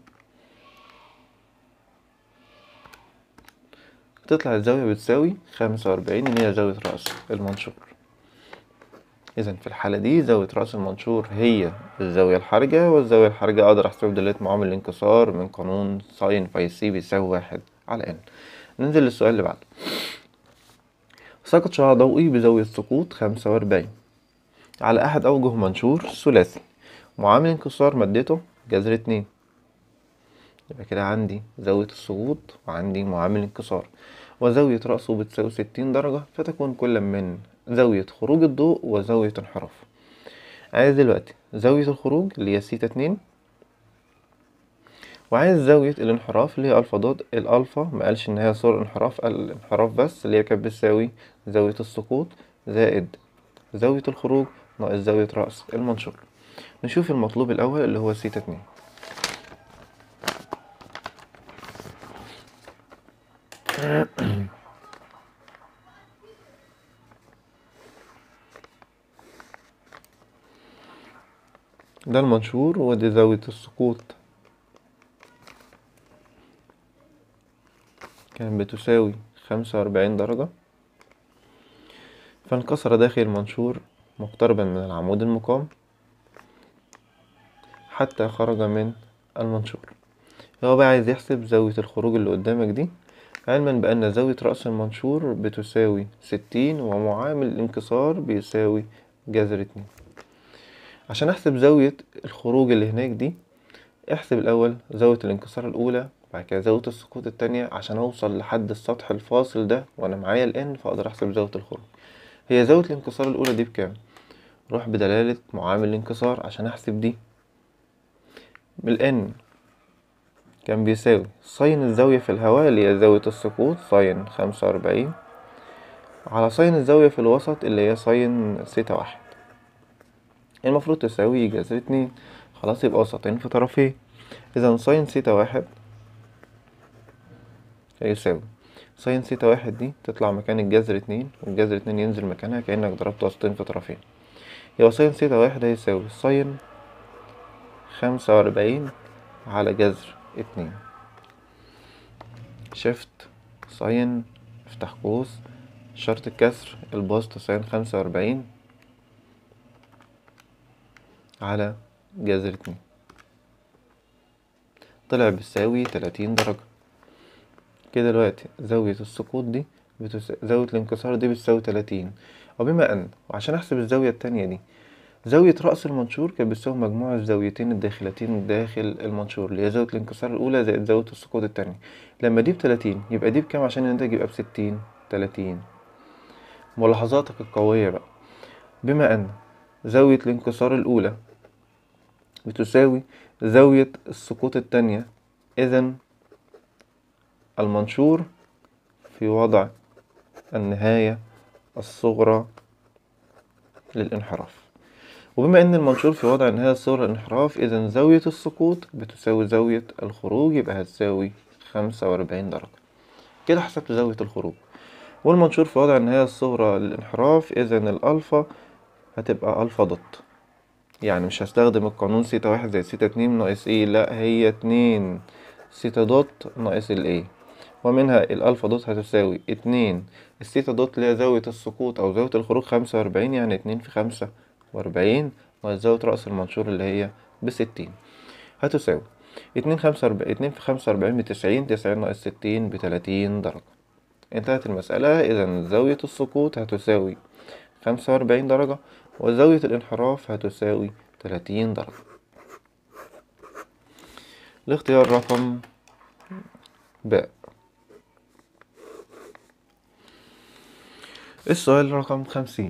تطلع الزاوية بتساوي خمسة وأربعين اللي هي زاوية رأس المنشور إذا في الحالة دي زاوية رأس المنشور هي الزاوية الحرجة والزاوية الحرجة أقدر أحسبها بدلالة معامل الانكسار من قانون ساين فاي سي بيساوي واحد على ان ننزل للسؤال اللي بعده سقط شعاع ضوئي بزاوية سقوط خمسة وأربعين على أحد أوجه منشور ثلاثي معامل انكسار مادته جذر اتنين يبقى كده عندي زاوية السقوط وعندي معامل انكسار وزاوية رأسه بتساوي ستين درجة فتكون كل من زاوية خروج الضوء وزاوية انحراف عايز دلوقتي زاوية الخروج اللي هي سيتا اتنين وعايز زاوية الانحراف اللي هي ألفا دوت الألفا مقالش إن هي صور انحراف قال الانحراف بس اللي هي كانت بتساوي زاوية السقوط زائد زاوية الخروج ناقص زاوية رأس المنشور نشوف المطلوب الأول اللي هو سيتا اتنين ده المنشور ودي زاوية السقوط كانت بتساوي خمسة وأربعين درجة فانكسر داخل المنشور مقتربا من العمود المقام حتى خرج من المنشور هو بقى عايز يحسب زاوية الخروج اللي قدامك دي علما بأن زاوية رأس المنشور بتساوي ستين ومعامل الانكسار بيساوي جذر اتنين عشان احسب زاوية الخروج اللي هناك دي احسب الأول زاوية الانكسار الأولى بعد كده زاوية السقوط التانية عشان أوصل لحد السطح الفاصل ده وأنا معايا الإن فأقدر أحسب زاوية الخروج هي زاوية الانكسار الأولى دي بكام؟ روح بدلالة معامل الانكسار عشان أحسب دي بالإن كان بيساوي ساين الزاوية في الهواء اللي هي زاوية السقوط ساين خمسة وأربعين على ساين الزاوية في الوسط اللي هي ساين ستة واحد المفروض تساوي جذر اتنين خلاص يبقى وسطين في طرفين إذا ساين ستة واحد هيساوي ساين ستة واحد دي تطلع مكان الجذر اتنين والجذر اتنين ينزل مكانها كأنك ضربت وسطين في طرفين يبقى ساين ستة واحد هيساوي ساين خمسة وأربعين على جذر اتنين شيفت ساين افتح قوس شرط الكسر البسط ساين خمسة وأربعين على جذر اتنين طلع بيساوي تلاتين درجة كده دلوقتي زاوية السقوط دي بتس... زاوية الانكسار دي بتساوي تلاتين وبما أن وعشان أحسب الزاوية التانية دي زاوية رأس المنشور كانت بتساوي مجموع الزاويتين الداخلتين داخل المنشور اللي هي زاوية الانكسار الأولى زائد زاوية السقوط التانية لما دي بتلاتين يبقى دي بكام عشان الناتج يبقى بستين تلاتين ملاحظاتك القوية بقى بما أن زاوية الانكسار الأولى بتساوي زاوية السقوط التانية إذا المنشور في وضع النهاية الصغرى للانحراف وبما ان المنشور في وضع النهاية الصغرى للانحراف اذا زاوية السقوط بتساوي زاوية الخروج يبقى هتساوي خمسة وأربعين درجة كده حسبت زاوية الخروج والمنشور في وضع النهاية الصغرى للانحراف اذا الألفا هتبقى ألفا دوت يعني مش هستخدم القانون سيتا واحد زي سيتا اتنين ناقص ايه لا هي اتنين سيتا دوت ناقص الايه ومنها الألفا دوت هتساوي اتنين السيتا دوت اللي هي زاوية السقوط أو زاوية الخروج خمسة وأربعين يعني اتنين في خمسة وأربعين ناقص زاوية رأس المنشور اللي هي بستين هتساوي اتنين خمسة وأربعين اتنين في خمسة وأربعين بتسعين تسعين ناقص ستين بتلاتين درجة انتهت المسألة إذا زاوية السقوط هتساوي خمسة وأربعين درجة وزاوية الانحراف هتساوي تلاتين درجة الاختيار رقم باء السؤال رقم خمسين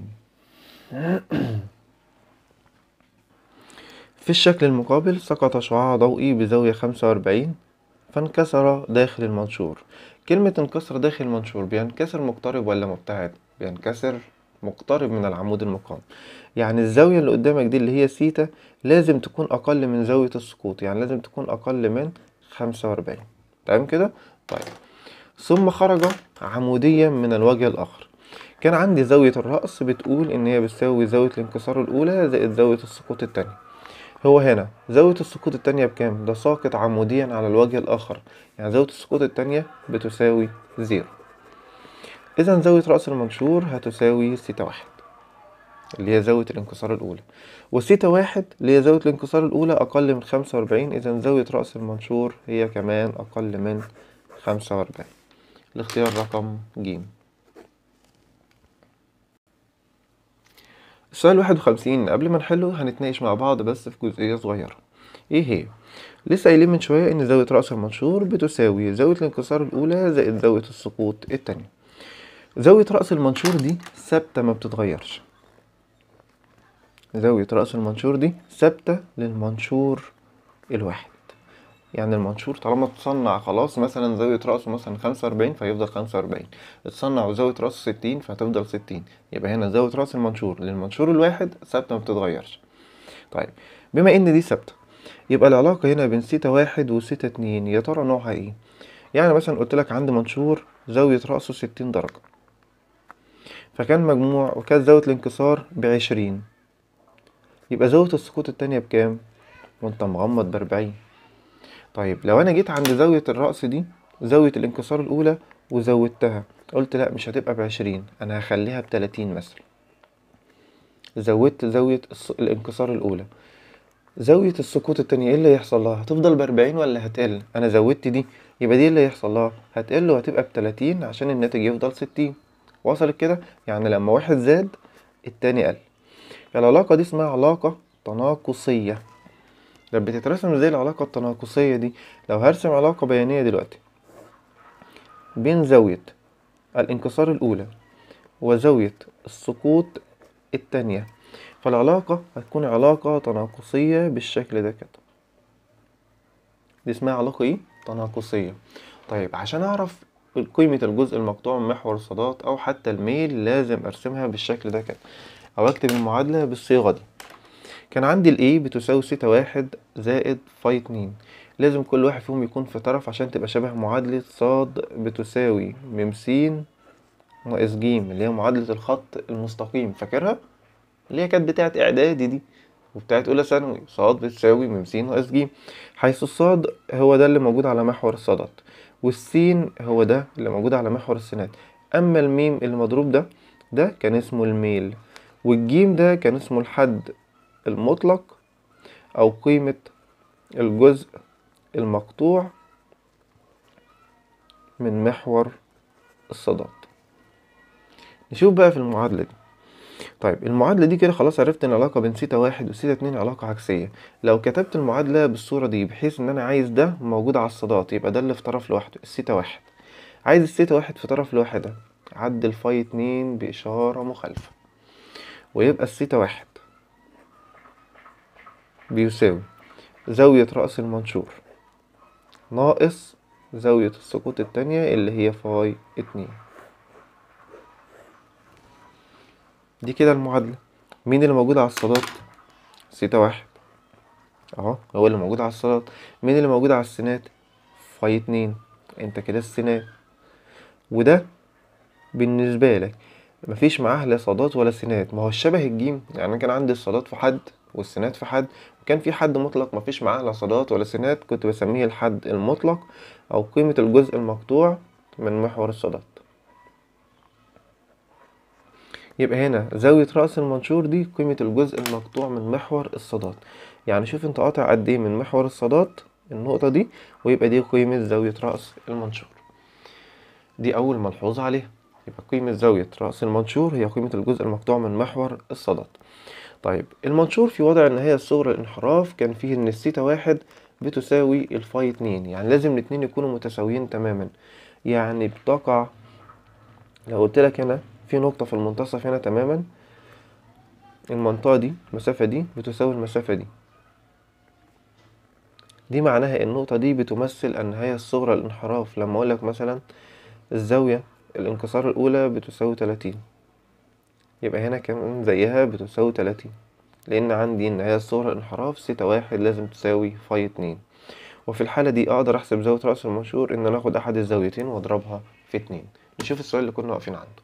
في الشكل المقابل سقط شعاع ضوئي بزاوية خمسة وأربعين فانكسر داخل المنشور كلمة انكسر داخل المنشور بينكسر مقترب ولا مبتعد؟ بينكسر مقترب من العمود المقام يعني الزاوية اللي قدامك دي اللي هي سيتا لازم تكون أقل من زاوية السقوط يعني لازم تكون أقل من خمسة وأربعين تمام كده؟ طيب ثم خرج عموديا من الوجه الآخر كان عندي زاوية الرأس بتقول إن هي بتساوي زاوية الانكسار الأولى زائد زاوية السقوط التانية هو هنا زاوية السقوط التانية بكام؟ ده ساقط عموديا على الوجه الآخر يعني زاوية السقوط التانية بتساوي زيرو إذا زاوية رأس المنشور هتساوي سيتا واحد اللي هي زاوية الانكسار الأولى وسيتا واحد اللي هي زاوية الانكسار الأولى أقل من خمسة وأربعين إذا زاوية رأس المنشور هي كمان أقل من خمسة وأربعين الاختيار رقم ج السؤال واحد وخمسين قبل ما نحله هنتناقش مع بعض بس في جزئية صغيرة ايه هي؟ لسه قايلين من شوية إن زاوية رأس المنشور بتساوي زاوية الانكسار الأولى زائد زاوية السقوط التانية زاوية رأس المنشور دي ثابتة ما بتتغيرش زاوية رأس المنشور دي ثابتة للمنشور الواحد يعني المنشور طالما اتصنع خلاص مثلا زاوية رأسه مثلا خمسة وأربعين فيفضل خمسة وأربعين اتصنع وزاوية رأسه ستين فهتفضل ستين يبقى هنا زاوية رأس المنشور للمنشور الواحد ثابتة ما بتتغيرش طيب بما إن دي ثابتة يبقى العلاقة هنا بين سيتا واحد وسيتا اتنين يا ترى نوعها ايه؟ يعني مثلا قلت لك عندي منشور زاوية رأسه ستين درجة فكان مجموع وكانت زاوية الانكسار بعشرين يبقى زاوية السقوط التانية بكام؟ وانت مغمض بأربعين طيب لو انا جيت عند زاوية الرأس دي زاوية الانكسار الأولى وزودتها قلت لا مش هتبقى بعشرين أنا هخليها بتلاتين مثلا زودت زاوية الس- الانكسار الأولى زاوية السقوط التانية ايه اللي هيحصل لها؟ هتفضل بأربعين ولا هتقل؟ أنا زودت دي يبقى دي اللي هيحصل لها هتقل وهتبقى بتلاتين عشان الناتج يفضل ستين وصلت كده؟ يعني لما واحد زاد التاني قل العلاقة دي اسمها علاقة تناقصية لما بتترسم زي العلاقة التناقصية دي لو هرسم علاقة بيانية دلوقتي بين زاوية الانكسار الأولى وزاوية السقوط التانية فالعلاقة هتكون علاقة تناقصية بالشكل ده كده دي اسمها علاقة ايه؟ تناقصية طيب عشان أعرف قيمة الجزء المقطوع من محور الصادات أو حتى الميل لازم أرسمها بالشكل ده كده أو أكتب المعادلة بالصيغة دي كان عندي ال A بتساوي سيتا واحد زائد فاي اتنين لازم كل واحد فيهم يكون في طرف عشان تبقى شبه معادلة صاد بتساوي ميم س ناقص ج اللي هي معادلة الخط المستقيم فاكرها؟ اللي هي كانت بتاعت إعدادي دي وبتاعت أولى ثانوي صاد بتساوي ميم س ناقص ج حيث الصاد هو ده اللي موجود على محور الصادات والسين هو ده اللي موجود على محور السينات أما الميم اللي مضروب ده ده كان اسمه الميل والجيم ده كان اسمه الحد المطلق أو قيمة الجزء المقطوع من محور الصادات نشوف بقى في المعادلة دي طيب المعادلة دي كده خلاص عرفت ان العلاقة بين سيتا واحد وسيتا اتنين علاقة عكسية لو كتبت المعادلة بالصورة دي بحيث ان انا عايز ده موجود على الصادات يبقى ده اللي في طرف لوحده السيتا واحد عايز السيتا واحد في طرف لوحدها عدل فاي اتنين بإشارة مخالفة ويبقى السيتا واحد بيساوي زاوية رأس المنشور ناقص زاوية السقوط التانية اللي هي فاي اتنين دي كده المعادلة مين اللي موجود على الصادات سيتا واحد اهو هو اللي موجود على الصادات مين اللي موجود على السينات فاي اتنين انت كده السينات وده بالنسبة لك مفيش معاه لا صادات ولا سينات ما هو الشبه الجيم يعني أنا كان عندي الصادات في حد والسينات في حد وكان في حد مطلق مفيش معاه لا صادات ولا سينات كنت بسميه الحد المطلق أو قيمة الجزء المقطوع من محور الصادات يبقى هنا زاوية رأس المنشور دي قيمة الجزء المقطوع من محور الصادات يعني شوف انت قاطع قد ايه من محور الصادات النقطة دي ويبقى دي قيمة زاوية رأس المنشور دي أول ملحوظة عليها يبقى قيمة زاوية رأس المنشور هي قيمة الجزء المقطوع من محور الصادات طيب المنشور في وضع النهاية الصغرى للانحراف كان فيه إن السيتا واحد بتساوي الفاي اتنين يعني لازم الاتنين يكونوا متساويين تماما يعني بتقع لو قلت لك هنا في نقطة في المنتصف هنا تماما المنطقة دي المسافة دي بتساوي المسافة دي دي معناها النقطة دي بتمثل النهاية الصغرى للانحراف لما أقولك مثلا الزاوية الانكسار الأولى بتساوي تلاتين يبقى هنا كمان زيها بتساوي تلاتين لأن عندي النهاية الصغرى للانحراف سيتا واحد لازم تساوي فاي اتنين وفي الحالة دي أقدر أحسب زاوية رأس المنشور إن أنا آخد أحد الزاويتين وأضربها في اتنين نشوف السؤال اللي كنا واقفين عنده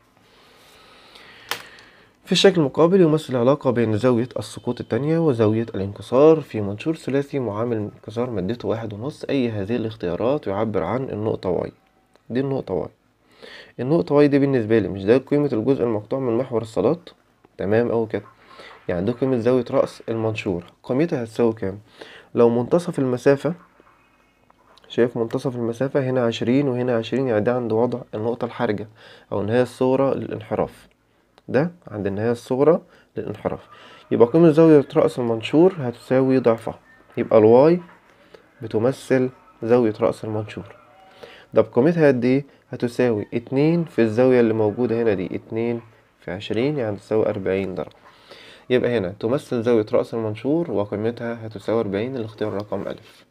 في الشكل المقابل يمثل العلاقة بين زاوية السقوط التانية وزاوية الانكسار في منشور ثلاثي معامل انكسار مادته واحد ونص أي هذه الاختيارات يعبر عن النقطة واي دي النقطة واي النقطة واي دي بالنسبة لي مش ده قيمة الجزء المقطوع من محور الصالات تمام أوي كده يعني ده قيمة زاوية رأس المنشور قيمتها هتساوي كام لو منتصف المسافة شايف منتصف المسافة هنا عشرين وهنا عشرين يعني ده عند وضع النقطة الحرجة أو النهاية الصغرى للانحراف ده عند النهاية الصغرى للانحراف يبقى قيمة زاوية رأس المنشور هتساوي ضعفها يبقى الواي بتمثل زاوية رأس المنشور ده بقيمتها قد ايه هتساوي اتنين في الزاوية اللي موجودة هنا دي اتنين في عشرين يعني تساوي أربعين درجة يبقى هنا تمثل زاوية رأس المنشور وقيمتها هتساوي أربعين الاختيار رقم ألف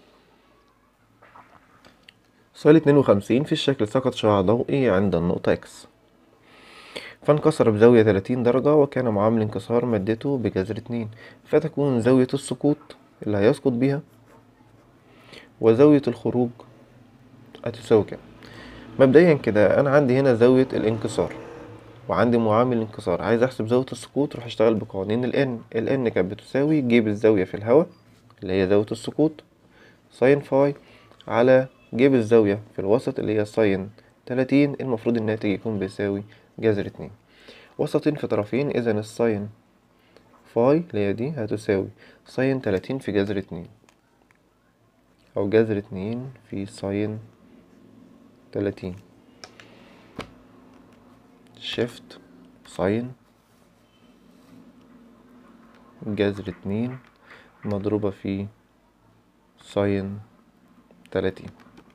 سؤال اتنين وخمسين في الشكل سقط شعاع ضوئي عند النقطة إكس فانكسر بزاوية 30 درجة وكان معامل انكسار مادته بجذر اتنين فتكون زاوية السقوط اللي هيسقط بيها وزاوية الخروج هتساوي كام مبدئيا كده أنا عندي هنا زاوية الانكسار وعندي معامل الانكسار عايز أحسب زاوية السقوط روح أشتغل بقوانين ال n ال n كانت بتساوي جيب الزاوية في الهواء اللي هي زاوية السقوط ساين فاي على جيب الزاوية في الوسط اللي هي ساين تلاتين المفروض الناتج يكون بيساوي جذر اتنين وسطين في طرفين إذا الساين فاي اللي هي دي هتساوي ساين تلاتين في جذر اتنين أو جذر اتنين في ساين تلاتين شيفت ساين جذر اتنين مضروبة في ساين تلاتين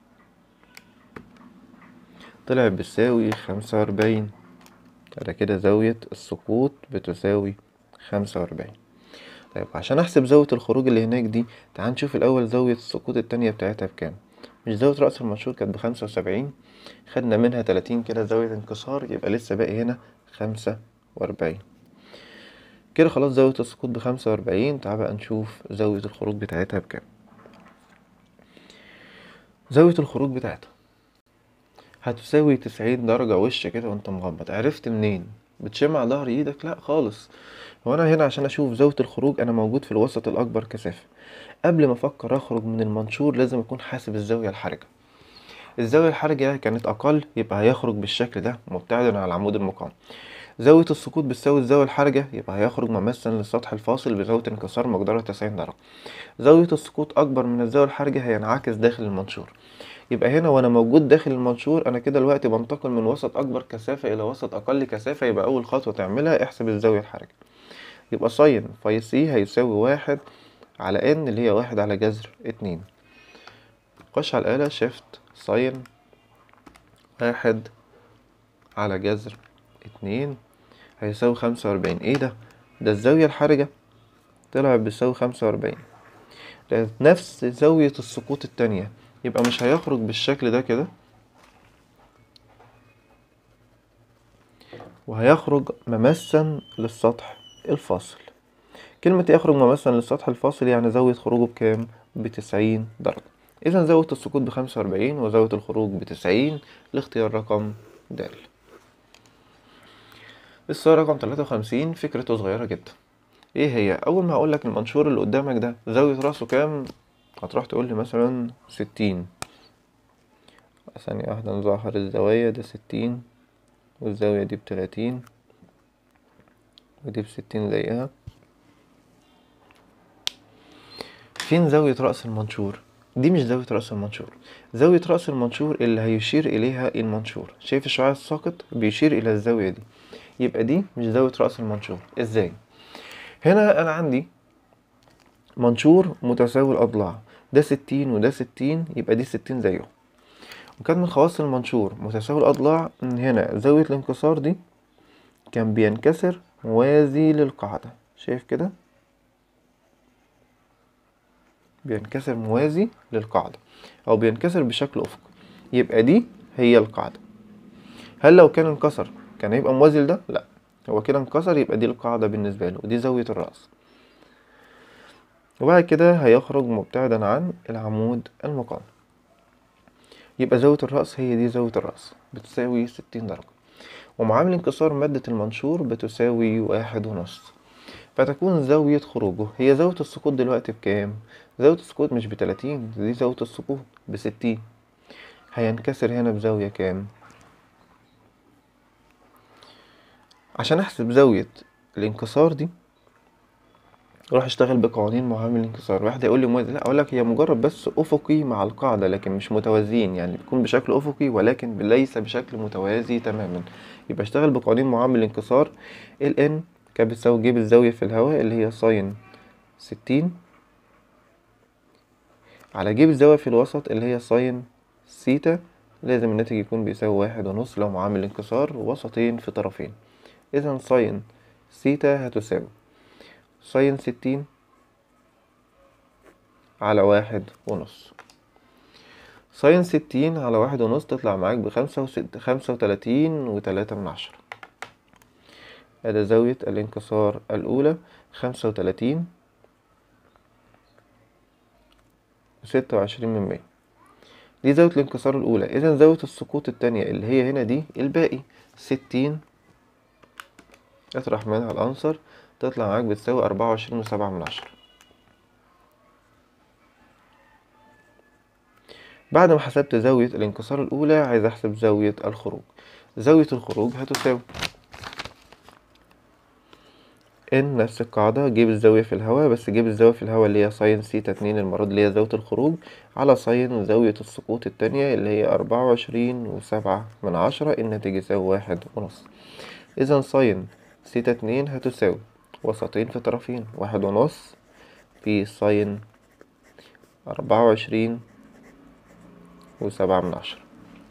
طلع بتساوي خمسة وأربعين على كده زاوية السقوط بتساوي خمسة وأربعين طيب عشان أحسب زاوية الخروج اللي هناك دي تعال نشوف الأول زاوية السقوط التانية بتاعتها بكام مش زاوية رأس المنشور كانت بخمسة وسبعين خدنا منها تلاتين كده زاوية انكسار يبقى لسه باقي هنا خمسة وأربعين كده خلاص زاوية السقوط بخمسة وأربعين تعال بقى نشوف زاوية الخروج بتاعتها بكام زاوية الخروج بتاعتها هتساوي تسعين درجة وش كده وانت مغمض عرفت منين بتشم على ظهر ايدك لا خالص هو انا هنا عشان اشوف زاوية الخروج انا موجود في الوسط الاكبر كثافة قبل ما افكر اخرج من المنشور لازم اكون حاسب الزاوية الحرجة الزاوية الحرجة كانت اقل يبقى هيخرج بالشكل ده مبتعدا عن العمود المقام زاوية السقوط بتساوي الزاوية الحرجة يبقى هيخرج ممثلا للسطح الفاصل بزاوية انكسار مقدارها تسعين درجة زاوية السقوط أكبر من الزاوية الحرجة هينعكس داخل المنشور يبقى هنا وانا موجود داخل المنشور انا كده دلوقتي بنتقل من وسط اكبر كثافة الى وسط اقل كثافة يبقى اول خطوة تعملها احسب الزاوية الحرجة يبقى ساين فاي سي هيساوي واحد على ان اللي هي واحد على جذر اتنين خش على الآلة شيفت ساين واحد على جذر اتنين هيساوي خمسة وأربعين ايه ده ده الزاوية الحرجة طلعت بتساوي خمسة وأربعين نفس زاوية السقوط التانية يبقى مش هيخرج بالشكل ده كده وهيخرج ممسا للسطح الفاصل كلمة يخرج ممسا للسطح الفاصل يعني زاوية خروجه بكام؟ بتسعين درجة إذا زاوية السقوط بخمسة وأربعين وزاوية الخروج بتسعين الاختيار رقم د السؤال رقم تلاتة وخمسين فكرته صغيرة جدا ايه هي اول ما هقولك المنشور اللي قدامك ده زاوية راسه كام هتروح تقول لي مثلا ستين ثانية واحدة نظهر الزوايا ده ستين والزاوية دي بتلاتين ودي بستين زيها فين زاوية رأس المنشور دي مش زاوية رأس المنشور زاوية رأس المنشور اللي هيشير إليها المنشور شايف الشعاع الساقط بيشير إلى الزاوية دي يبقى دي مش زاوية رأس المنشور ازاي هنا أنا عندي منشور متساوي الأضلاع ده ستين وده ستين يبقى دي ستين زيهم وكان من خواص المنشور متساوي الأضلاع إن هنا زاوية الانكسار دي كان بينكسر موازي للقاعدة شايف كده بينكسر موازي للقاعدة أو بينكسر بشكل أفقي يبقى دي هي القاعدة هل لو كان انكسر كان هيبقى موازي لده؟ لأ هو كده انكسر يبقى دي القاعدة بالنسبة له ودي زاوية الرأس وبعد كده هيخرج مبتعدا عن العمود المقام يبقى زاوية الرأس هي دي زاوية الرأس بتساوي ستين درجة ومعامل انكسار مادة المنشور بتساوي واحد ونص فتكون زاوية خروجه هي زاوية السقوط دلوقتي بكام؟ زاوية السقوط مش بتلاتين دي زاوية السقوط بستين هينكسر هنا بزاوية كام؟ عشان احسب زاوية الانكسار دي روح اشتغل بقوانين معامل الانكسار واحد هيقول لي موازي لا اقول لك هي مجرد بس افقي مع القاعده لكن مش متوازيين يعني بيكون بشكل افقي ولكن ليس بشكل متوازي تماما يبقى اشتغل بقوانين معامل الانكسار ال n كانت بتساوي جيب الزاويه في الهواء اللي هي ساين ستين على جيب الزاويه في الوسط اللي هي ساين سيتا لازم الناتج يكون بيساوي واحد ونص لو معامل انكسار وسطين في طرفين اذا ساين سيتا هتساوي ساين ستين على واحد ونص ساين ستين على واحد ونص تطلع معاك بخمسة وست خمسة وتلاتين وتلاتة من عشرة أدي زاوية الانكسار الأولى خمسة وتلاتين وستة وعشرين من مية دي زاوية الانكسار الأولى إذا زاوية السقوط التانية اللي هي هنا دي الباقي ستين اطرح منها الأنصر تطلع معاك بتساوي أربعة وعشرين وسبعة من عشرة بعد ما حسبت زاوية الانكسار الأولى عايز أحسب زاوية الخروج زاوية الخروج هتساوي ان نفس القاعدة جيب الزاوية في الهواء بس جيب الزاوية في الهواء اللي هي ساين سيتا اتنين المرة دي اللي هي زاوية الخروج على ساين زاوية السقوط التانية اللي هي أربعة وعشرين وسبعة من عشرة الناتج يساوي واحد ونص إذا ساين سيتا اتنين هتساوي وسطين في طرفين واحد ونص في ساين أربعة وعشرين وسبعة من عشرة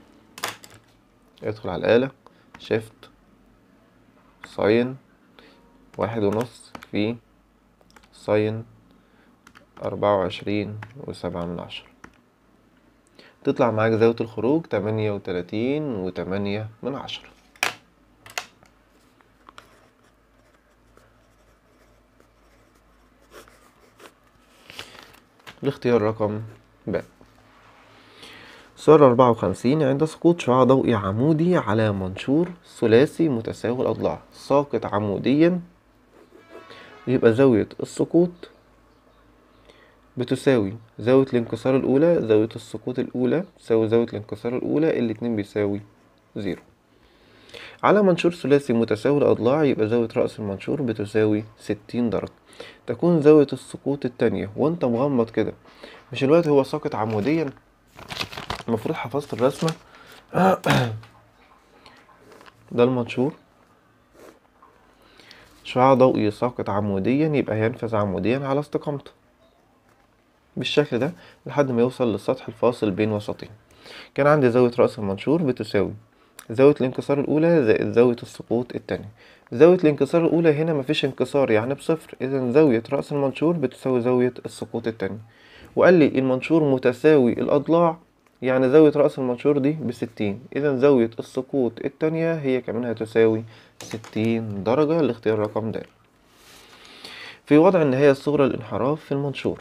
ادخل على الآلة شيفت ساين واحد ونص في ساين أربعة وعشرين وسبعة من عشرة تطلع معاك زاوية الخروج تمانية وتلاتين وتمانية من عشرة الاختيار رقم ب سؤال أربعة وخمسين عند سقوط شعاع ضوئي عمودي على منشور ثلاثي متساوي الأضلاع ساقط عموديا يبقى زاوية السقوط بتساوي زاوية الانكسار الأولى زاوية السقوط الأولى تساوي زاوية الانكسار الأولى الاتنين بيساوي زيرو على منشور ثلاثي متساوي الأضلاع يبقى زاوية رأس المنشور بتساوي ستين درجة تكون زاوية السقوط التانية وانت مغمض كده مش الوقت هو ساقط عموديا المفروض حفظت الرسمة ده المنشور شعاع ضوئي ساقط عموديا يبقى هينفذ عموديا على استقامته بالشكل ده لحد ما يوصل للسطح الفاصل بين وسطين كان عندي زاوية رأس المنشور بتساوي زاوية الانكسار الأولى زائد زاوية السقوط التانية زاوية الانكسار الأولى هنا مفيش انكسار يعني بصفر إذا زاوية رأس المنشور بتساوي زاوية السقوط التانية وقال لي المنشور متساوي الأضلاع يعني زاوية رأس المنشور دي بستين إذا زاوية السقوط التانية هي كمان هتساوي ستين درجة لاختيار رقم د في وضع النهاية الصغرى للانحراف في المنشور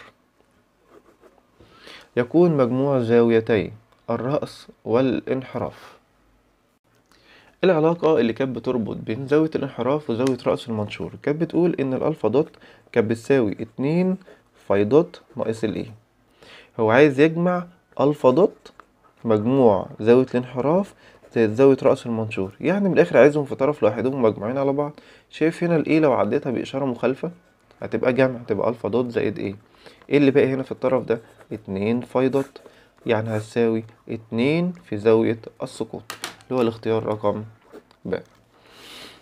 يكون مجموع زاويتي الرأس والانحراف العلاقة اللي كانت بتربط بين زاوية الانحراف وزاوية رأس المنشور كانت بتقول إن الألفا دوت كانت بتساوي اتنين فاي دوت ناقص الإيه هو عايز يجمع ألفا دوت مجموع زاوية الانحراف زائد زاوية رأس المنشور يعني من الآخر عايزهم في طرف لوحدهم مجموعين على بعض شايف هنا الإيه لو عديتها بإشارة مخالفة هتبقى جمع تبقى ألفا دوت زائد إيه إيه اللي باقي هنا في الطرف ده اتنين فاي دوت يعني هتساوي اتنين في زاوية السقوط اللي هو الاختيار رقم ب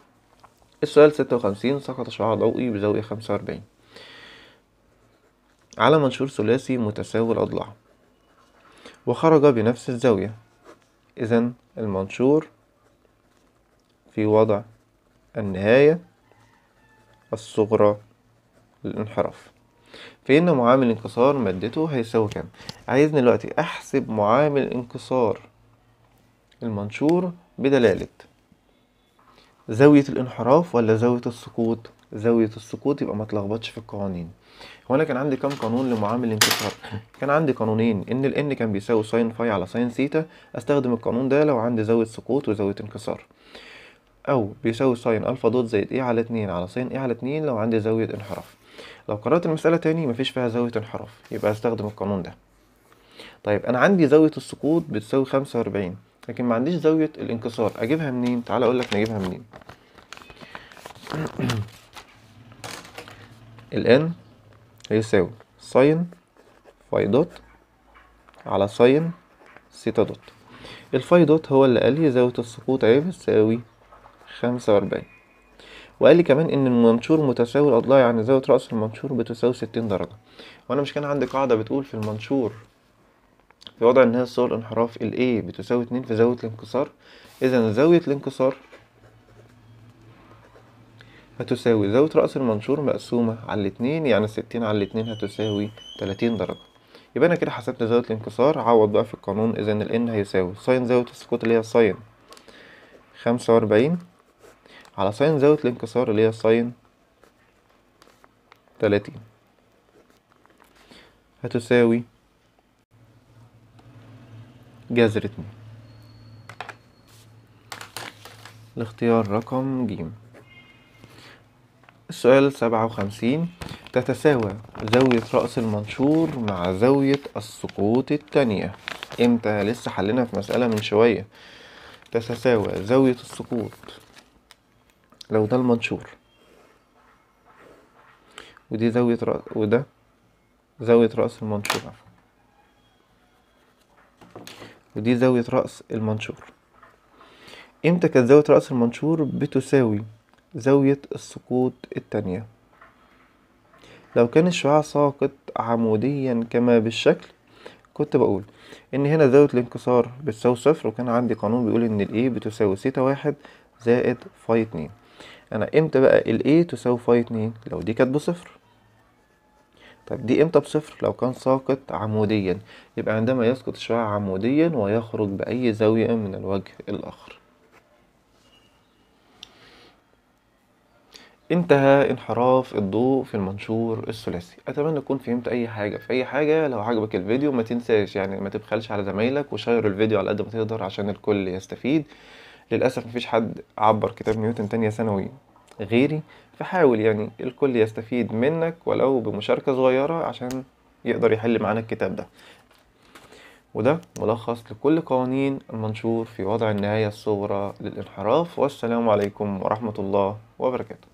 السؤال ستة وخمسين سقط شعاع ضوئي بزاوية خمسة وأربعين على منشور ثلاثي متساوي الأضلاع وخرج بنفس الزاوية إذا المنشور في وضع النهاية الصغرى للانحراف فإن معامل انكسار مادته هيساوي كام عايزني دلوقتي أحسب معامل انكسار المنشور بدلالة زاوية الانحراف ولا زاوية السقوط زاوية السقوط يبقى ما تلخبطش في القوانين هو انا كان عندي كام قانون لمعامل الانكسار كان عندي قانونين ان ال n كان بيساوي ساين فاي على ساين ثيتا استخدم القانون ده لو عندي زاوية سقوط وزاوية انكسار او بيساوي ساين الفا دوت زائد ايه على اتنين على ساين ايه على اتنين لو عندي زاوية انحراف لو قررت المسألة تاني مفيش فيها زاوية انحراف يبقى استخدم القانون ده طيب انا عندي زاوية السقوط بتساوي خمسة واربعين لكن ما عنديش زاوية الانكسار اجيبها منين تعال اقول لك نجيبها منين ال n هيساوي ساين فاي دوت على ساين سيتا دوت الفاي دوت هو اللي قال لي زاوية السقوط اهي بتساوي خمسة وأربعين وقال لي كمان إن المنشور متساوي الأضلاع يعني زاوية رأس المنشور بتساوي ستين درجة وأنا مش كان عندي قاعدة بتقول في المنشور في وضع النهاية الصور الانحراف ال A بتساوي اتنين في زاوية الانكسار إذا زاوية الانكسار هتساوي زاوية رأس المنشور مقسومة على الاتنين يعني ستين على الاتنين هتساوي تلاتين درجة يبقى أنا كده حسبت زاوية الانكسار عوض بقى في القانون إذا ال n هيساوي ساين زاوية السقوط اللي هي ساين خمسة وأربعين على ساين زاوية الانكسار اللي هي ساين تلاتين هتساوي جذر اتنين الاختيار رقم ج السؤال سبعة وخمسين تتساوى زاوية رأس المنشور مع زاوية السقوط التانية امتى لسه حلنا في مسألة من شوية تتساوى زاوية السقوط لو ده المنشور ودي زاوية رأس وده زاوية رأس المنشور عفوا ودي زاوية رأس المنشور امتى كانت زاوية رأس المنشور بتساوي زاوية السقوط التانية لو كان الشعاع ساقط عموديا كما بالشكل كنت بقول ان هنا زاوية الانكسار بتساوي صفر وكان عندي قانون بيقول ان ال A بتساوي سيتا واحد زائد فاي اتنين انا امتى بقى ال A تساوي فاي اتنين لو دي كانت بصفر طب دي امتى بصفر لو كان ساقط عموديا يبقى عندما يسقط الشعاع عموديا ويخرج بأي زاوية من الوجه الآخر انتهى انحراف الضوء في المنشور الثلاثي اتمنى تكون فهمت اي حاجه في اي حاجه لو عجبك الفيديو ما تنساش يعني ما تبخلش على زمايلك وشير الفيديو على قد ما تقدر عشان الكل يستفيد للاسف مفيش حد عبر كتاب نيوتن تانية ثانوي غيري فحاول يعني الكل يستفيد منك ولو بمشاركه صغيره عشان يقدر يحل معانا الكتاب ده وده ملخص لكل قوانين المنشور في وضع النهاية الصغرى للانحراف والسلام عليكم ورحمة الله وبركاته